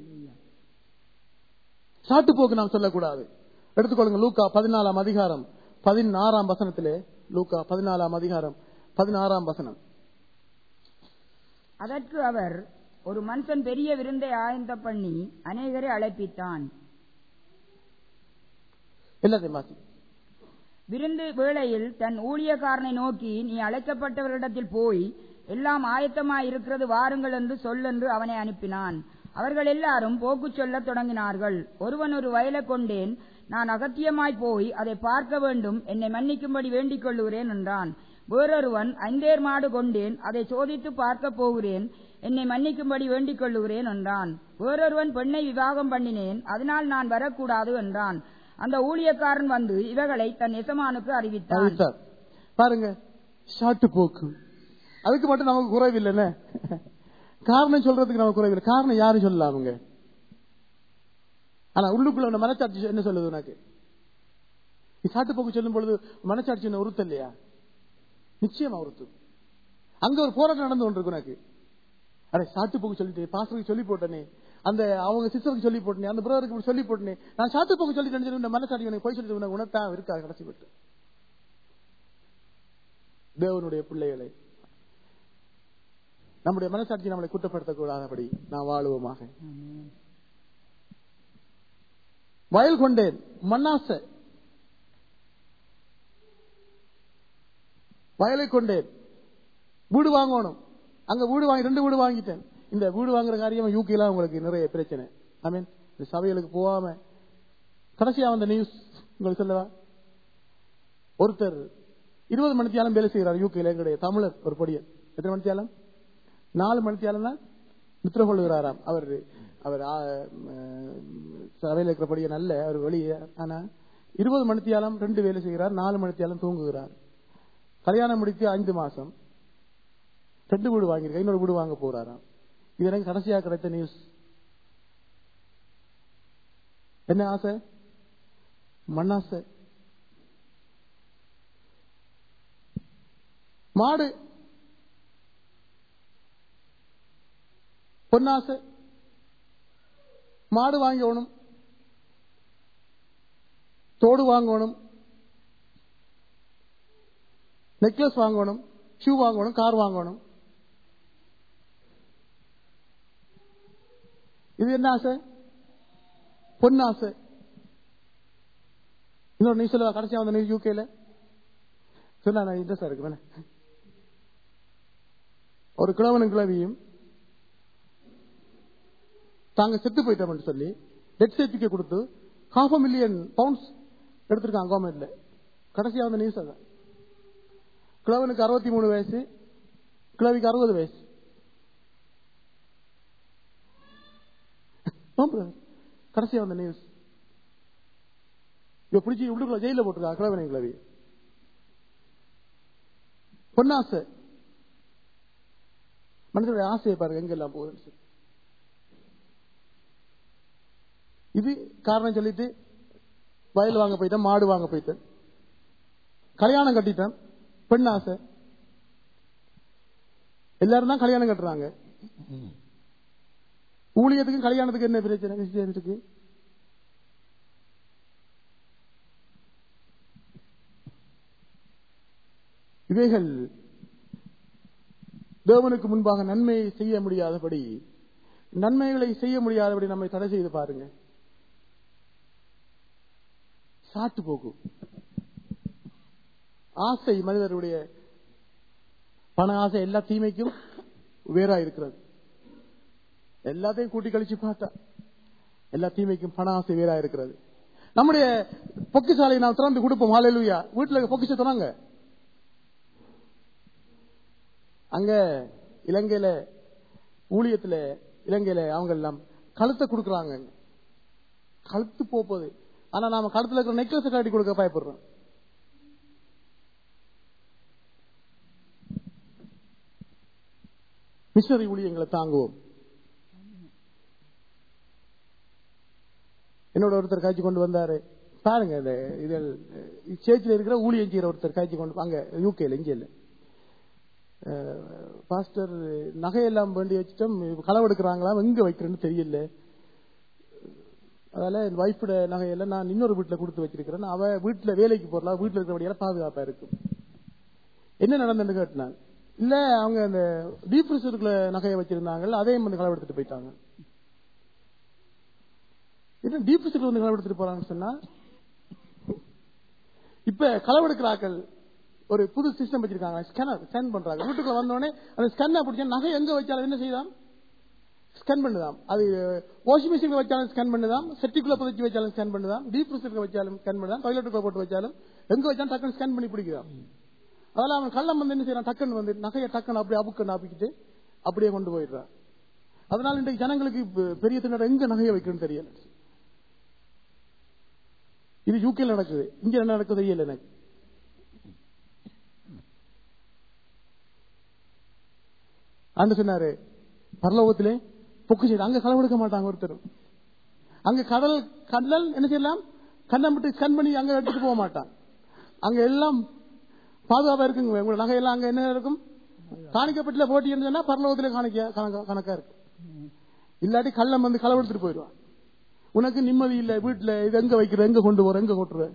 சாட்டுப்போக்கு நாம் சொல்லக்கூடாது எடுத்துக்கொள்ளுங்க லூக்கா பதினாலாம் அதிகாரம் பதினாறாம் வசனத்திலே லூக்கா பதினாலாம் அதிகாரம் பதினாறாம் வசனம் அதற்கு அவர் ஒரு மனுஷன் பெரிய விருந்தை ஆயந்த பண்ணி அநேகரை அழைப்பித்தான் எல்லாத்தையும் வாசி விருந்து வேளையில் தன் ஊழியக்காரனை நோக்கி நீ அழைக்கப்பட்டவரிடத்தில் போய் எல்லாம் ஆயத்தமாய் இருக்கிறது வாருங்கள் என்று சொல் என்று அவனை அனுப்பினான் அவர்கள் எல்லாரும் போக்கு சொல்லத் தொடங்கினார்கள் ஒருவன் ஒரு வயலை கொண்டேன் நான் அகத்தியமாய் போய் அதை பார்க்க வேண்டும் என்னை மன்னிக்கும்படி வேண்டிக் கொள்ளுகிறேன் என்றான் வேறொருவன் ஐந்தேர் மாடு கொண்டேன் அதை சோதித்து பார்க்க போகிறேன் என்னை மன்னிக்கும்படி வேண்டிக் கொள்ளுகிறேன் என்றான் வேறொருவன் பெண்ணை விவாகம் பண்ணினேன் அதனால் நான் வரக்கூடாது என்றான் அந்த ஊழியக்காரன் வந்து இவைகளை தன் எசமானுக்கு அறிவித்தான் அறிவித்தார். பாருங்க ஷாட்டு போக்கு அதுக்கு மட்டும் நமக்கு குறைவில்லைன்னு காரணம் சொல்றதுக்கு நமக்கு குறைவில்லை காரணம் யாரும் சொல்லலாம் அவங்க ஆனா உள்ளுக்குள்ள உள்ள மனச்சாட்சி என்ன சொல்லுது உனக்கு நீ சாட்டு போக்கு சொல்லும் பொழுது மனச்சாட்சி என்ன உறுத்த இல்லையா நிச்சயமா உறுத்து அங்க ஒரு போராட்டம் நடந்து கொண்டிருக்கு உனக்கு அடே சாட்டு போக்கு சொல்லிட்டு பாஸ்டருக்கு சொல்லி போட்டனே அந்த அவங்க சிஸ்டருக்கு சொல்லி போட்டனே அந்த பிரதருக்கு இப்படி சொல்லி போட்டனே நான் சாட்டு போக்கு சொல்லி நினைச்சு இந்த மனசாட்சி உனக்கு போய் சொல்லி உனக்கு உணர்த்தா இருக்கா கடைசி விட்டு தேவனுடைய பிள்ளைகளை நம்முடைய மனசாட்சி நம்மளை குற்றப்படுத்தக்கூடாதபடி நான் வாழுவோமாக வயல் கொண்டேன் மண்ணாச வயலை கொண்டேன் வீடு வாங்கணும் அங்க வீடு வாங்கி ரெண்டு வீடு வாங்கிட்டேன் இந்த வீடு வாங்குற காரியம் யூகேல உங்களுக்கு நிறைய பிரச்சனை ஐ மீன் இந்த சபைகளுக்கு போகாம கடைசியா வந்த நியூஸ் உங்களுக்கு சொல்லவா ஒருத்தர் இருபது மணித்தியாலம் வேலை செய்கிறார் யூகேல எங்களுடைய தமிழர் ஒரு பொடியர் எத்தனை மணித்தியாலம் நாலு மணித்தியாலம் தான் நித்திர கொள்ளுகிறாராம் அவர் அவர் ஆ, ம், சபையில் இருக்கிறபடியே நல்ல அவர் வெளியே ஆனா இருபது மணித்தியாலம் ரெண்டு வேலை செய்கிறார் நாலு மணித்தியாலம் தூங்குகிறார் கல்யாணம் முடித்து ஐந்து மாசம் ரெண்டு வீடு வாங்கியிருக்க இன்னொரு வீடு வாங்க போறாராம் இது எனக்கு கடைசியா கிடைத்த நியூஸ் என்ன ஆசை மண்ணாசை மாடு பொன்னாசை மாடு வாங்கணும் தோடு வாங்கணும் நெக்லஸ் வாங்கணும் ஷூ வாங்கணும் கார் வாங்கணும் இது என்ன ஆசை பொன்னாசை இன்னொரு நீ சொல்லுவா கடைசியா வந்த நீ யூகேல சொன்னா நான் இன்ட்ரெஸ்டா இருக்கு வேணா. ஒரு கிழவனும் கிழவியும் தாங்க செத்து போயிட்டோம்னு சொல்லி டெத் சர்டிபிகேட் கொடுத்து ஹாஃப் மில்லியன் பவுண்ட்ஸ் எடுத்திருக்காங்க கவர்மெண்ட்ல கடைசியா வந்த நியூஸ் அதான் கிழவனுக்கு அறுபத்தி மூணு வயசு கிழவிக்கு அறுபது வயசு ஆமா brother. கடைசியா வந்த நியூஸ் இவ பிடிச்சி உள்ளுக்குள்ள ஜெயில போட்டிருக்கா கிழவனை கிழவி பொன்னாசை மனுஷனுடைய ஆசையை பாருங்க எங்கெல்லாம் போகுதுன்னு சொல்லி இது காரணம் சொல்லிட்டு வயல் வாங்க போயிட்டேன் மாடு வாங்க போயிட்டேன் கல்யாணம் கட்டிட்டேன் பெண் ஆசை எல்லாரும் தான் கல்யாணம் கட்டுறாங்க ஊழியத்துக்கும் கல்யாணத்துக்கு என்ன பிரச்சனை நிச்சயத்துக்கு இவைகள் தேவனுக்கு முன்பாக நன்மையை செய்ய முடியாதபடி நன்மைகளை செய்ய முடியாதபடி நம்மை தடை செய்து பாருங்க சாட்டு போக்கு ஆசை மனிதருடைய பண ஆசை எல்லா தீமைக்கும் வேறா இருக்கிறது எல்லாத்தையும் கூட்டி கழிச்சு பார்த்தா எல்லா தீமைக்கும் பண ஆசை வேறா இருக்கிறது நம்முடைய பொக்கிசாலை நாம் திறந்து கொடுப்போம் ஹalleluya வீட்டுல பொக்கிஷ திறங்க அங்க இலங்கையில ஊழியத்துல இலங்கையில அவங்க எல்லாம் கழுத்தை கொடுக்கறாங்க கழுத்து போகுது ஆனா நாம கழுத்துல இருக்கிற நெக்லஸ் கட்டி கொடுக்க பயப்படுறோம் மிஷனரி ஊழியங்களை தாங்குவோம் என்னோட ஒருத்தர் காய்ச்சி கொண்டு வந்தாரு பாருங்க இந்த இதில் சேர்ச்சில் இருக்கிற ஊழியம் செய்யற ஒருத்தர் காய்ச்சி கொண்டு அங்க யூகேல இங்கே இல்லை பாஸ்டர் நகையெல்லாம் வேண்டி வச்சுட்டோம் களவெடுக்கிறாங்களா எங்க வைக்கிறேன்னு தெரியல அதனால என் வைஃபோட நகையெல்லாம் நான் இன்னொரு வீட்டுல கொடுத்து வச்சிருக்கிறேன் அவ வீட்டுல வேலைக்கு போறலாம் வீட்டுல இருக்கிறபடியால பாதுகாப்பா இருக்கும் என்ன நடந்ததுன்னு கேட்டாங்க இல்ல அவங்க அந்த டீப் ஃப்ரிசருக்குள்ள நகையை வச்சிருந்தாங்க அதையும் வந்து களவெடுத்துட்டு போயிட்டாங்க என்ன டீப் ஃப்ரிசர்ல வந்து களவெடுத்துட்டு போறாங்கன்னு சொன்னா இப்ப களவெடுக்கிறார்கள் ஒரு புது சிஸ்டம் வச்சிருக்காங்க ஸ்கேனர் ஸ்கேன் பண்றாங்க வீட்டுக்குள்ள வந்தோடனே அந்த ஸ்கேனை பிடிச்சா நகை எங்க வச்சாலும் என்ன செய்யலாம் ஸ்கேன் பண்ணுதாம் அது வாஷிங் மிஷின்ல வச்சாலும் ஸ்கேன் பண்ணுதாம் செட்டிக்குள்ள புதைச்சி வச்சாலும் ஸ்கேன் பண்ணுதாம் டீப் ஃப்ரிசர்ல வச்சாலும் ஸ்கேன் பண்ணுதாம் டாய்லெட்டுக்குள்ள போட்டு வச்சாலும் எங்க வச்சாலும் டக்குன்னு ஸ்கேன் பண்ணி பிடிக்குதாம் அதனால அவன் கள்ளம் வந்து என்ன செய்யறான் டக்குன்னு வந்து நகையை டக்குன்னு அப்படியே அபுக்கன்னு ஆப்பிக்கிட்டு அப்படியே கொண்டு போயிடுறான் அதனால இன்றைக்கு ஜனங்களுக்கு பெ- பெரிய திணற எங்க நகையை வைக்கணும்னு தெரியல இது யூகேல நடக்குது இங்க என்ன நடக்குது தெரியல எனக்கு ஆண்டு சொன்னாரு பரலோகத்திலே பொக்கு செய்து அங்க களவெடுக்க மாட்டாங்க ஒருத்தரும் அங்க கடல் கடல் என்ன செய்யலாம் கண்ணம் விட்டு ஸ்கேன் பண்ணி அங்க எடுத்துட்டு போக மாட்டான் அங்க எல்லாம் பாதுகாப்பா இருக்குங்க உங்களோட நகையெல்லாம் அங்க என்ன இருக்கும் காணிக்கப்பட்டுல போட்டி இருந்ததுன்னா பரலோகத்திலே காணிக்க கணக்கா- கணக்கா இருக்கு இல்லாட்டி கள்ளம் வந்து களவெடுத்துட்டு போயிடுவான் உனக்கு நிம்மதி இல்ல வீட்டுல இது எங்க வைக்கிற எங்க கொண்டு போற எங்க கொட்டுற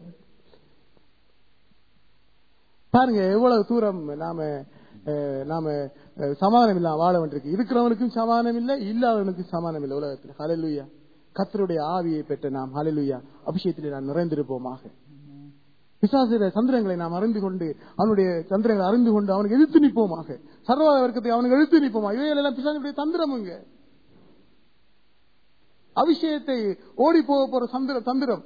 பாருங்க எவ்வளவு தூரம் நாம அஹ், நாம அஹ், சமாதானம் இல்லாம வாழ வேண்டியிருக்கு இருக்கிறவனுக்கும் சமாதானம் இல்லை இல்லாதவனுக்கும் சமாதானம் இல்லை உலகத்தில் ஹalleluya கர்த்தருடைய ஆவியை பெற்ற நாம் ஹalleluya அபிஷேகத்திலே நாம் நிறைந்திருப்போமாக பிசாசுர சந்திரங்களை நாம் அறிந்து கொண்டு அவனுடைய சந்திரங்களை அறிந்து கொண்டு அவனுக்கு எதிர்த்து நிற்போமாக சர்வ வர்க்கத்தை அவனுக்கு எதிர்த்து நிற்போமா இவையெல்லாம் பிசாசுடைய தந்திரமுங்க அபிஷேகத்தை ஓடி போக போற சந்திர தந்திரம்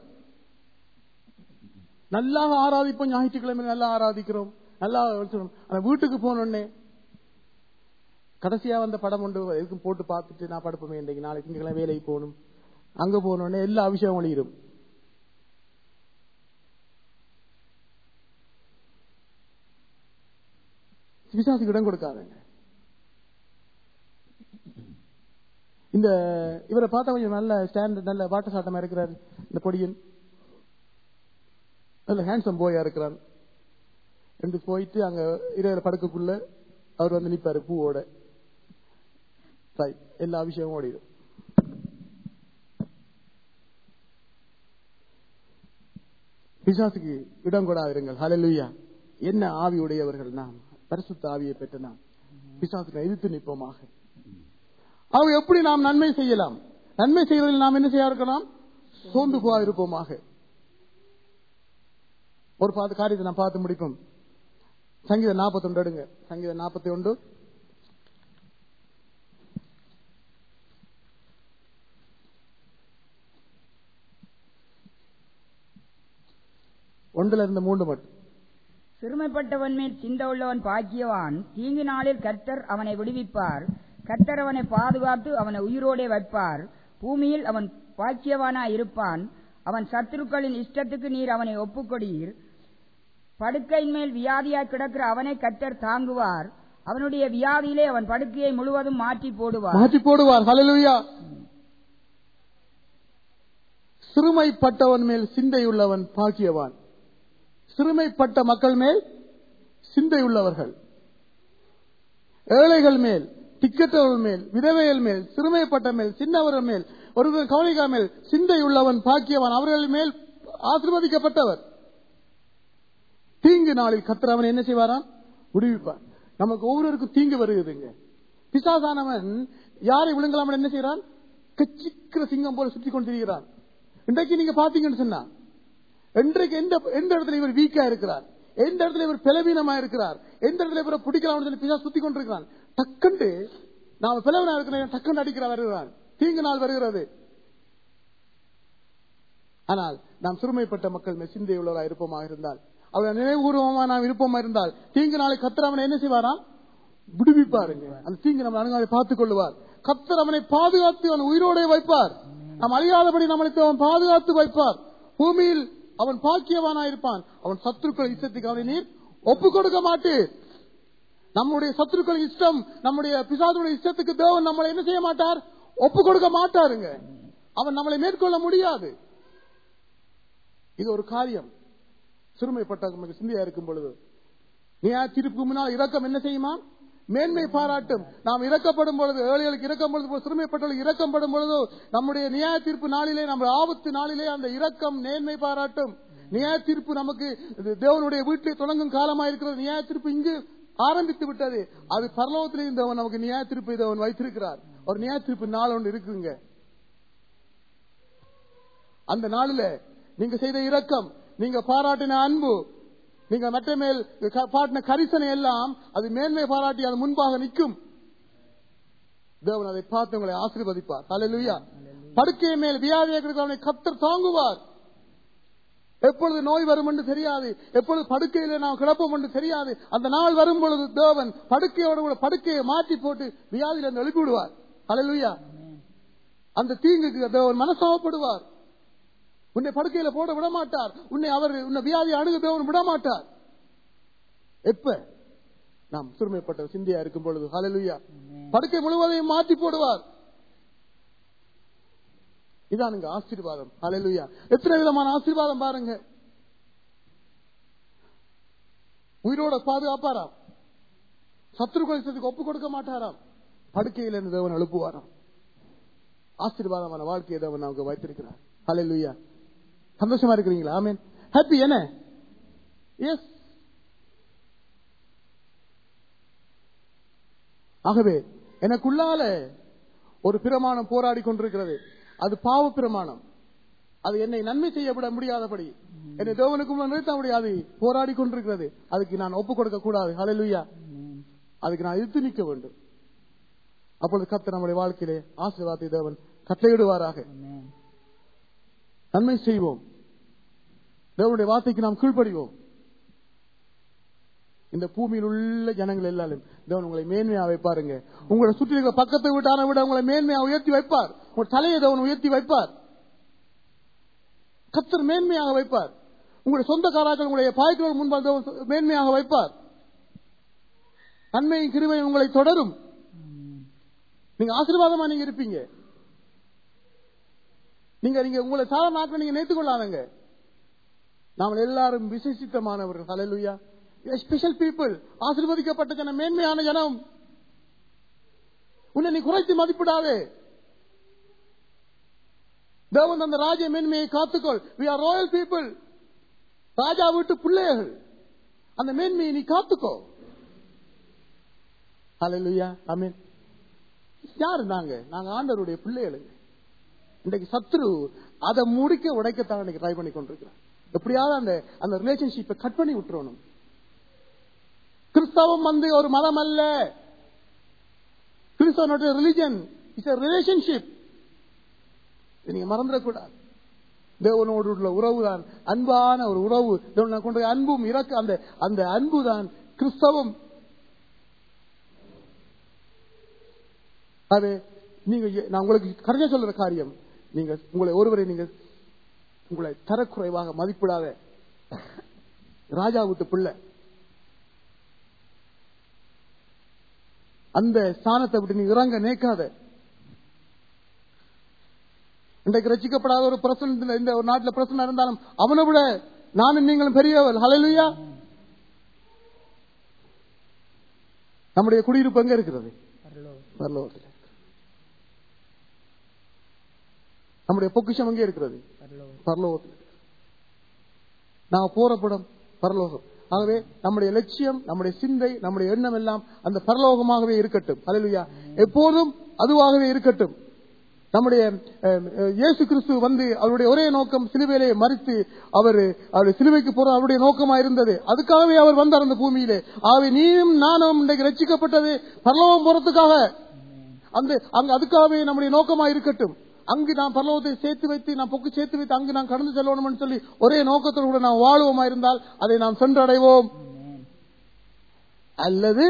நல்லா ஆராதிப்போம் ஞாயிற்றுக்கிழமை நல்லா ஆராதிக்கிறோம் நல்லா வச்சிரும். ஆனா வீட்டுக்கு போனோடனே கடைசியா வந்த படம் ஒன்று எதுக்கும் போட்டு பார்த்துட்டு நான் படுப்போமே இன்றைக்கு நாளைக்கு திங்கக்கிழமை வேலைக்கு போகணும் அங்க போனோடனே எல்லா அபிஷேகம் ஒளிரும் விசாசுக்கு இடம் கொடுக்காதங்க இந்த இவரை பார்த்தா கொஞ்சம் நல்ல ஸ்டாண்டர்ட் நல்ல வாட்ட சாட்டமா இருக்கிறார் இந்த பொடியன் நல்ல ஹேண்ட்ஸம் போயா இருக்கிறான் ரெண்டு போயிட்டு அங்க இரவு படுக்கக்குள்ள அவர் வந்து நிப்பாரு பூவோட Right. எல்லா விஷயமும் ஓடிடும் பிசாசுக்கு இடம் கொடாதிருங்கள் ஹalleluya என்ன ஆவி உடையவர்கள் நாம் பரிசுத்த ஆவியை பெற்ற நாம் பிசாசுக்கு எதிர்த்து நிற்போமாக அவங்க எப்படி நாம் நன்மை செய்யலாம் நன்மை செய்வதில் நாம் என்ன செய்ய இருக்கலாம் சோர்ந்து போயிருப்போமாக ஒரு பார்த்து காரியத்தை நான் பார்த்து முடிப்போம் சங்கீதம் நாற்பத்தி ஒன்று எடுங்க சங்கீதம் நாற்பத்தி ஒன்று ஒன்றுல இருந்து மூன்று மட்டும் சிறுமைப்பட்டவன் மேல் சிந்த உள்ளவன் பாக்கியவான் தீங்கு நாளில் கர்த்தர் அவனை விடுவிப்பார் கர்த்தர் அவனை பாதுகாத்து அவனை உயிரோடே வைப்பார் பூமியில் அவன் பாக்கியவானாய் இருப்பான் அவன் சத்துருக்களின் இஷ்டத்துக்கு நீர் அவனை ஒப்புக்கொடீர் படுக்கையின் மேல் வியாதியாய் கிடக்கிற அவனை கர்த்தர் தாங்குவார் அவனுடைய வியாதியிலே அவன் படுக்கையை முழுவதும் மாற்றி போடுவார் மாற்றி போடுவார் ஹalleluya சிறுமைப்பட்டவன் மேல் சிந்தையுள்ளவன் பாக்கியவான் சிறுமைப்பட்ட மக்கள் மேல் சிந்தையுள்ளவர்கள் ஏழைகள் மேல் திக்கற்றவர்கள் மேல் விதவைகள் மேல் சிறுமைப்பட்ட மேல் சின்னவர்கள் மேல் ஒருவர் கவனிக்கா மேல் சிந்தையுள்ளவன் பாக்கியவான் அவர்கள் மேல் ஆசீர்வதிக்கப்பட்டவர் தீங்கு நாளில் கத்தர் அவன் என்ன செய்வாராம் விடுவிப்பார் நமக்கு ஒவ்வொருவருக்கும் தீங்கு வருகுதுங்க பிசாசானவன் யாரை விழுங்கலாம் என்ன செய்யறான் கச்சிக்கிற சிங்கம் போல சுத்தி கொண்டு திரிகிறான் இன்றைக்கு நீங்க பாத்தீங்கன்னு சொன்னா இன்றைக்கு எந்த எந்த இடத்துல இவர் வீக்கா இருக்கிறார் எந்த இடத்துல இவர் பலவீனமா இருக்கிறார் எந்த இடத்துல இவரை பிடிக்கலாம்னு சொல்லி பிசா சுத்தி கொண்டிருக்கிறான் டக்குண்டு நாம பிளவனா இருக்கிற டக்குண்டு அடிக்கிற வருகிறான் தீங்கு நாள் வருகிறது ஆனால் நாம் சிறுமைப்பட்ட மக்கள் மேல் சிந்தை உள்ளவராக இருப்போமாக இருந்தால் அவர் நினைவுபூர்வமா நாம் இருப்போமா இருந்தால் தீங்கு நாளை கத்தர் அவனை என்ன செய்வாராம் விடுவிப்பாருங்க அந்த தீங்கு நம்ம அணுகாதை பார்த்துக் கொள்ளுவார் கத்தர் அவனை பாதுகாத்து அவன் உயிரோடே வைப்பார் நாம் அழியாதபடி நம்மளுக்கு அவன் பாதுகாத்து வைப்பார் பூமியில் அவன் பாக்கியவானாயிருப்பான் அவன் சத்துருக்கள் இஷ்டத்துக்கு அவனை நீர் ஒப்புக் கொடுக்க மாட்டேன் நம்முடைய சத்துருக்கள் இஷ்டம் நம்முடைய பிசாதுடைய இஷ்டத்துக்கு தேவன் நம்மளை என்ன செய்ய மாட்டார் ஒப்பு கொடுக்க மாட்டாருங்க அவன் நம்மளை மேற்கொள்ள முடியாது இது ஒரு காரியம் சிறுமைப்பட்ட நமக்கு சிந்தையா இருக்கும் பொழுது நியாய தீர்ப்பு முன்னால் இரக்கம் என்ன செய்யுமா மேன்மை பாராட்டும் நாம் இறக்கப்படும் பொழுது ஏழைகளுக்கு இறக்கும் பொழுது போல் சிறுமைப்பட்டவர்களுக்கு இறக்கப்படும் பொழுது நம்முடைய நியாய தீர்ப்பு நாளிலே நம்ம ஆபத்து நாளிலே அந்த இரக்கம் நேர்மை பாராட்டும் நியாய தீர்ப்பு நமக்கு இது தேவனுடைய வீட்டிலே தொடங்கும் காலமா இருக்கிறது நியாய தீர்ப்பு இங்கு ஆரம்பித்து விட்டது அது பரலோகத்திலே இருந்தவன் நமக்கு நியாய தீர்ப்பு இதை அவன் வைத்திருக்கிறார் ஒரு நியாய தீர்ப்பு நாள் ஒன்று இருக்குங்க அந்த நாளில நீங்க செய்த இரக்கம் நீங்க பாராட்டின அன்பு நீங்க மற்ற மேல் க- பாட்டின கரிசனை எல்லாம் அது மேன்மை பாராட்டி அது முன்பாக நிற்கும் தேவன் அதை பார்த்து உங்களை ஆசீர்வதிப்பார் அல்லேலூயா படுக்கை மேல் வியாதியை அவனை கத்தர் தாங்குவார் எப்பொழுது நோய் வரும் என்று தெரியாது எப்பொழுது படுக்கையில நாம் கிடப்போம் என்று தெரியாது அந்த நாள் வரும் பொழுது தேவன் படுக்கையோட கூட படுக்கையை மாற்றி போட்டு வியாதியில இருந்து எழுப்பி விடுவார் அல்லேலூயா அந்த தீங்குக்கு தேவன் மனசாவப்படுவார் உன்னை படுக்கையில போட விட மாட்டார் உன்னை அவர் உன்னை வியாதி அணுக தேவன் விட மாட்டார் எப்ப நாம் சிறுமைப்பட்ட சிந்தியா இருக்கும் பொழுது ஹalleluya படுக்கை முழுவதையும் மாற்றி போடுவார் இதான் இங்க ஆசீர்வாதம் ஹalleluya எத்தனை விதமான ஆசீர்வாதம் பாருங்க உயிரோட பாதுகாப்பாராம் சத்துருக்களுக்கு ஒப்பு கொடுக்க மாட்டாராம் படுக்கையில இருந்து தேவன் எழுப்புவாராம் ஆசீர்வாதமான வாழ்க்கையை தேவன் நமக்கு வைத்திருக்கிறார் ஹalleluya சந்தோஷமா இருக்கிறீங்களா ஆமென் ஹாப்பி என்ன எஸ் ஆகவே எனக்குள்ளால ஒரு பிரமாணம் போராடி கொண்டிருக்கிறது அது பாவ பிரமாணம் அது என்னை நன்மை செய்யப்பட முடியாதபடி என்னை தேவனுக்கு முன்னால் நிறுத்த முடியாது போராடி கொண்டிருக்கிறது அதுக்கு நான் ஒப்பு கொடுக்க கூடாது ஹalleluya அதுக்கு நான் எதிர்த்து நிற்க வேண்டும் அப்பொழுது கர்த்தர் நம்முடைய வாழ்க்கையிலே ஆசீர்வாதத்தை தேவன் கட்டளையிடுவாராக நன்மை செய்வோம் தேவனுடைய வார்த்தைக்கு நாம் கீழ்ப்படிவோம் இந்த பூமியில் உள்ள ஜனங்கள் எல்லாரும் தேவன் உங்களை மேன்மையா வைப்பாருங்க உங்களை சுற்றி இருக்கிற பக்கத்தை விட்டான விட உங்களை மேன்மையா உயர்த்தி வைப்பார் உங்கள் தலையை தேவன் உயர்த்தி வைப்பார் கத்தர் மேன்மையாக வைப்பார் உங்களுடைய சொந்த காராக்கள் உங்களுடைய பாய்க்கள் முன்பால் தேவன் மேன்மையாக வைப்பார் நன்மையும் கிருமையும் உங்களை தொடரும் நீங்க ஆசீர்வாதமா நீங்க இருப்பீங்க நீங்க நீங்க உங்களை சாதாரண நாட்கள் நீங்க நேர்த்து கொள்ளாதங்க நாம் எல்லாரும் விசேஷித்தமானவர்கள் ஹalleluya ஸ்பெஷல் பீப்புள் ஆசீர்வதிக்கப்பட்ட ஜனம் மேன்மையான ஜனம் உன்னை நீ குறைத்து மதிப்பிடாதே தேவன் அந்த ராஜ்ய மேன்மையை காத்துக்கொள் we are royal people ராஜா வீட்டு பிள்ளைகள் அந்த மேன்மையை நீ காத்துக்கோ ஹalleluya ஆமென் யாரு நாங்க நாங்க ஆண்டவருடைய பிள்ளைகளுங்க இன்றைக்கு சத்ரு அதை முடிக்க உடைக்கத்தான் இன்னைக்கு ட்ரை பண்ணி கொண்டிருக்கிறோம் எப்படியாவது அந்த அந்த ரிலேஷன்ஷிப்பை கட் பண்ணி விட்டுறணும் கிறிஸ்தவம் வந்து ஒரு மதம் அல்ல கிறிஸ்தவனுடைய ரிலிஜன் இட்ஸ் ரிலேஷன்ஷிப் நீங்க மறந்துடக்கூடாது தேவனோடு உள்ள உறவு தான் அன்பான ஒரு உறவு தேவன் கொண்டு போய் அன்பும் இறக்க அந்த அந்த அன்பு தான் கிறிஸ்தவம் அது நீங்க எ- நான் உங்களுக்கு கரையா சொல்ற காரியம் நீங்க உங்களை ஒருவரை நீங்க உங்களை தரக்குறைவாக மதிப்பிடாத ராஜா விட்டு பிள்ளை அந்த ஸ்தானத்தை விட்டு நீ இறங்க நேக்காத இன்றைக்கு ரசிக்கப்படாத ஒரு பிரசன இந்த ஒரு நாட்டில் பிரச்சனை இருந்தாலும் அவனை விட நானும் நீங்களும் பெரியவர் ஹalleluya நம்முடைய குடியிருப்பு எங்க இருக்கிறது பரலோகத்தில் நம்முடைய பொக்கிஷம் எங்கே இருக்கிறது பரலோகத்தில் நாம் போற படம் பரலோகம் ஆகவே நம்முடைய லட்சியம் நம்முடைய சிந்தை நம்முடைய எண்ணம் எல்லாம் அந்த பரலோகமாகவே இருக்கட்டும் அல்லா எப்போதும் அதுவாகவே இருக்கட்டும் நம்முடைய அஹ், அஹ், இயேசு கிறிஸ்து வந்து அவருடைய ஒரே நோக்கம் சிலுவையிலே மறித்து அவர் அவருடைய சிலுவைக்கு போற அவருடைய நோக்கமா இருந்தது அதுக்காகவே அவர் வந்தார் அந்த பூமியிலே ஆகவே நீயும் நானும் இன்றைக்கு ரட்சிக்கப்பட்டது பரலோகம் போறதுக்காக அந்த அங்க அதுக்காகவே நம்முடைய நோக்கமா இருக்கட்டும் அங்கு நாம் பரலோகத்தை சேர்த்து வைத்து நாம் பொக்கு சேர்த்து வைத்து அங்கு நாம் கடந்து செல்லணும்னு சொல்லி ஒரே நோக்கத்தோடு கூட நாம் வாழுவோமா இருந்தால் அதை நாம் சென்றடைவோம் அல்லது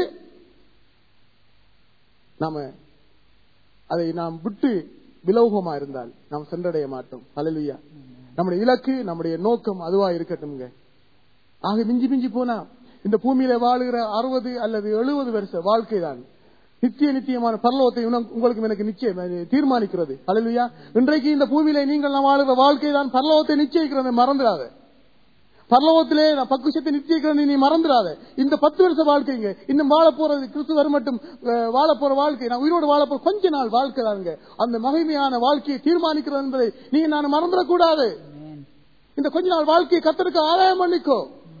நாம அதை நாம் விட்டு விலோகமா இருந்தால் நாம் சென்றடைய மாட்டோம் அல்லலுயா நம்முடைய இலக்கு நம்முடைய நோக்கம் அதுவா இருக்கட்டும்ங்க ஆக மிஞ்சி மிஞ்சி போனா இந்த பூமியில வாழுகிற அறுபது அல்லது எழுபது வருஷ வாழ்க்கை தான் நித்திய நித்தியமான பரலோகத்தை உனக்கு- உங்களுக்கு எனக்கு நிச்சயம் அது தீர்மானிக்கிறது அல்லா இன்றைக்கு இந்த பூமியில நீங்கள் நாம் வாழுகிற வாழ்க்கை தான் பரலோகத்தை நிச்சயிக்கிறது மறந்துடாத பரலோகத்திலே நான் பக்குஷத்தை நிச்சயிக்கிறது நீ மறந்துடாத இந்த பத்து வருஷ வாழ்க்கைங்க இன்னும் வாழ போறது கிறிஸ்து வரும் மட்டும் அஹ், வாழ போற வாழ்க்கை நான் உயிரோடு வாழ போற கொஞ்ச நாள் வாழ்க்கை தானுங்க அந்த மகிமையான வாழ்க்கையை தீர்மானிக்கிறது என்பதை நீங்க நான் மறந்துடக்கூடாது இந்த கொஞ்ச நாள் வாழ்க்கையை கத்தருக்கு ஆதாயம் பண்ணிக்கோ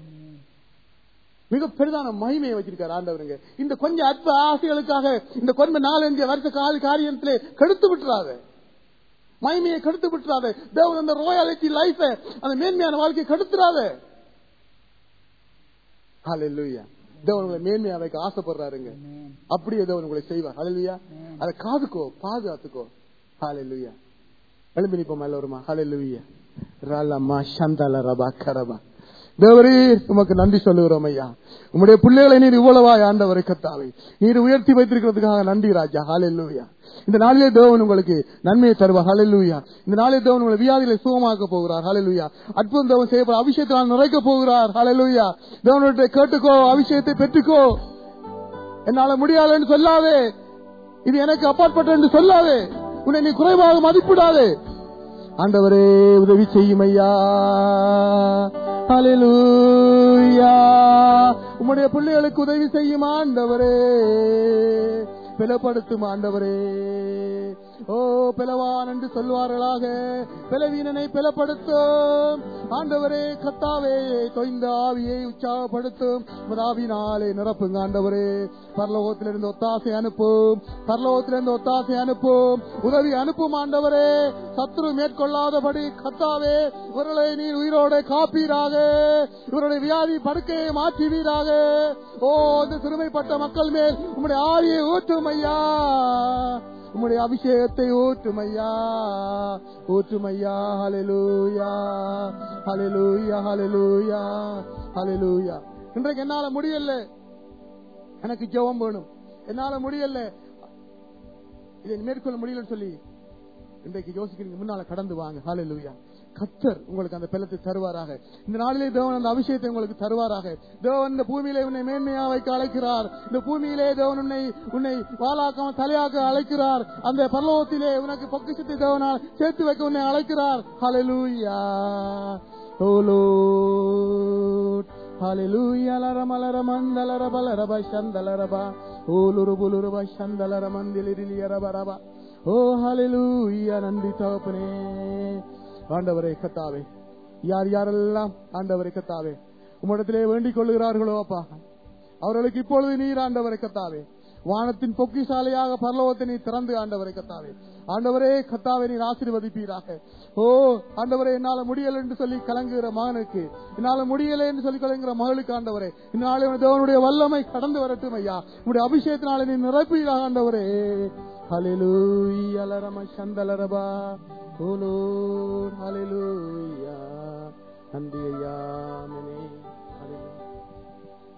மிக பெரிதான மகிமையை வச்சிருக்காரு ஆண்டவருங்க இந்த கொஞ்சம் அற்ப ஆசைகளுக்காக இந்த கொஞ்ச நாலஞ்சு வருஷ கால காரியத்திலே கெடுத்து விட்டுறாத மகிமையை கெடுத்து விட்டுறாத தேவன் அந்த ரோயாலிட்டி லைஃப அந்த மேன்மையான வாழ்க்கையை கெடுத்துறாத ஹalleluya தேவன் உங்களை மேன்மையா வைக்க ஆசைப்படுறாருங்க அப்படியே தேவன் உங்களை செய்வார் ஹalleluya அதை காதுக்கோ பாதுகாத்துக்கோ ஹalleluya எழும்பி நிப்போம் எல்லோருமா ஹalleluya ரலமா சந்தல ரபா கரபா தேவரே உமக்கு நன்றி சொல்லுகிறோம் ஐயா உம்முடைய பிள்ளைகளை நீர் இவ்வளவாய் ஆண்டவரை கத்தாவை நீர் உயர்த்தி வைத்திருக்கிறதுக்காக நன்றி ராஜா ஹalleluya இந்த நாளிலே தேவன் உங்களுக்கு நன்மையை தருவார் ஹalleluya இந்த நாளிலே தேவன் உங்களை வியாதிகளை சுகமாக்க போகிறார் ஹalleluya அற்புதம் தேவன் செய்யப்பட அபிஷேகத்தினால் நிறைக்க போகிறார் ஹalleluya தேவனுடைய கேட்டுக்கோ அபிஷேகத்தை பெற்றுக்கோ என்னால முடியாதுன்னு சொல்லாதே இது எனக்கு அப்பாற்பட்ட என்று சொல்லாதே உன்னை நீ குறைவாக மதிப்பிடாதே ஆண்டவரே உதவி செய்யும் ஐயா ஹalleluya உம்முடைய பிள்ளைகளுக்கு உதவி செய்யும் ஆண்டவரே பிளப்படுத்தும் ஆண்டவரே ஓ பிளவான் என்று சொல்வார்களாக பிளவீனனை பிளப்படுத்தும் ஆண்டவரே கத்தாவே தொய்ந்த ஆவியை உற்சாகப்படுத்தும் ஆவினாலே நிரப்புங்க ஆண்டவரே பரலோகத்திலிருந்து ஒத்தாசை அனுப்பும் பரலோகத்திலிருந்து ஒத்தாசை அனுப்பும் உதவி அனுப்பும் ஆண்டவரே சத்ரு மேற்கொள்ளாதபடி கத்தாவே இவர்களை நீர் உயிரோட காப்பீராக இவருடைய வியாதி படுக்கையை மாற்றுவீராக ஓ இந்த சிறுமைப்பட்ட மக்கள் மேல் உம்முடைய ஆவியை ஊற்றும் ஐயா உம்முடைய அபிஷேகத்தை ஊற்றும் ஐயா ஊற்றும் ஐயா ஹalleluya ஹalleluya ஹalleluya ஹalleluya இன்றைக்கு என்னால முடியல எனக்கு ஜெபம் வேணும் என்னால முடியல இதை மேற்கொள்ள முடியலன்னு சொல்லி இன்றைக்கு யோசிக்கிறீங்க முன்னால கடந்து வாங்க ஹalleluya கத்தர் உங்களுக்கு அந்த பெலத்தை தருவாராக இந்த நாளிலே தேவன் அந்த அபிஷேகத்தை உங்களுக்கு தருவாராக தேவன் இந்த பூமியிலே உன்னை மேன்மையா வைக்க அழைக்கிறார் இந்த பூமியிலே தேவன் உன்னை உன்னை வாளாக்காம தலையாக்க அழைக்கிறார் அந்த பரலோகத்திலே உனக்கு பொக்கிஷத்தை தேவனால் சேர்த்து வைக்க உன்னை அழைக்கிறார் ஹalleluya ஓ Lord. Hallelujah, la rama la ramanda la raba la raba shanda la raba. Oh, luru bulu raba shanda la ramandi liri raba raba. ஓ ஹalleluya நன்றி தகப்பனே ஆண்டவரே கத்தாவே யார் யாரெல்லாம் ஆண்டவரை கத்தாவே உம்மிடத்திலே வேண்டிக் கொள்ளுகிறார்களோ அப்பா அவர்களுக்கு இப்பொழுது நீர் ஆண்டவரை கத்தாவே வானத்தின் பொக்கிசாலையாக பரலோகத்தை நீ திறந்து ஆண்டவரை கத்தாவே ஆண்டவரே கத்தாவை நீர் ஆசீர்வதிப்பீராக ஓ ஆண்டவரே என்னால முடியல என்று சொல்லி கலங்குகிற மகனுக்கு என்னால முடியல என்று சொல்லி கலங்குகிற மகளுக்கு ஆண்டவரே இந்நாளை தேவனுடைய வல்லமை கடந்து வரட்டும் ஐயா உடைய அபிஷேகத்தினால நீ நிரப்பீராக ஆண்டவரே ஹalleluya லரம சந்தலரபா ஓ லோர்ட் ஹalleluya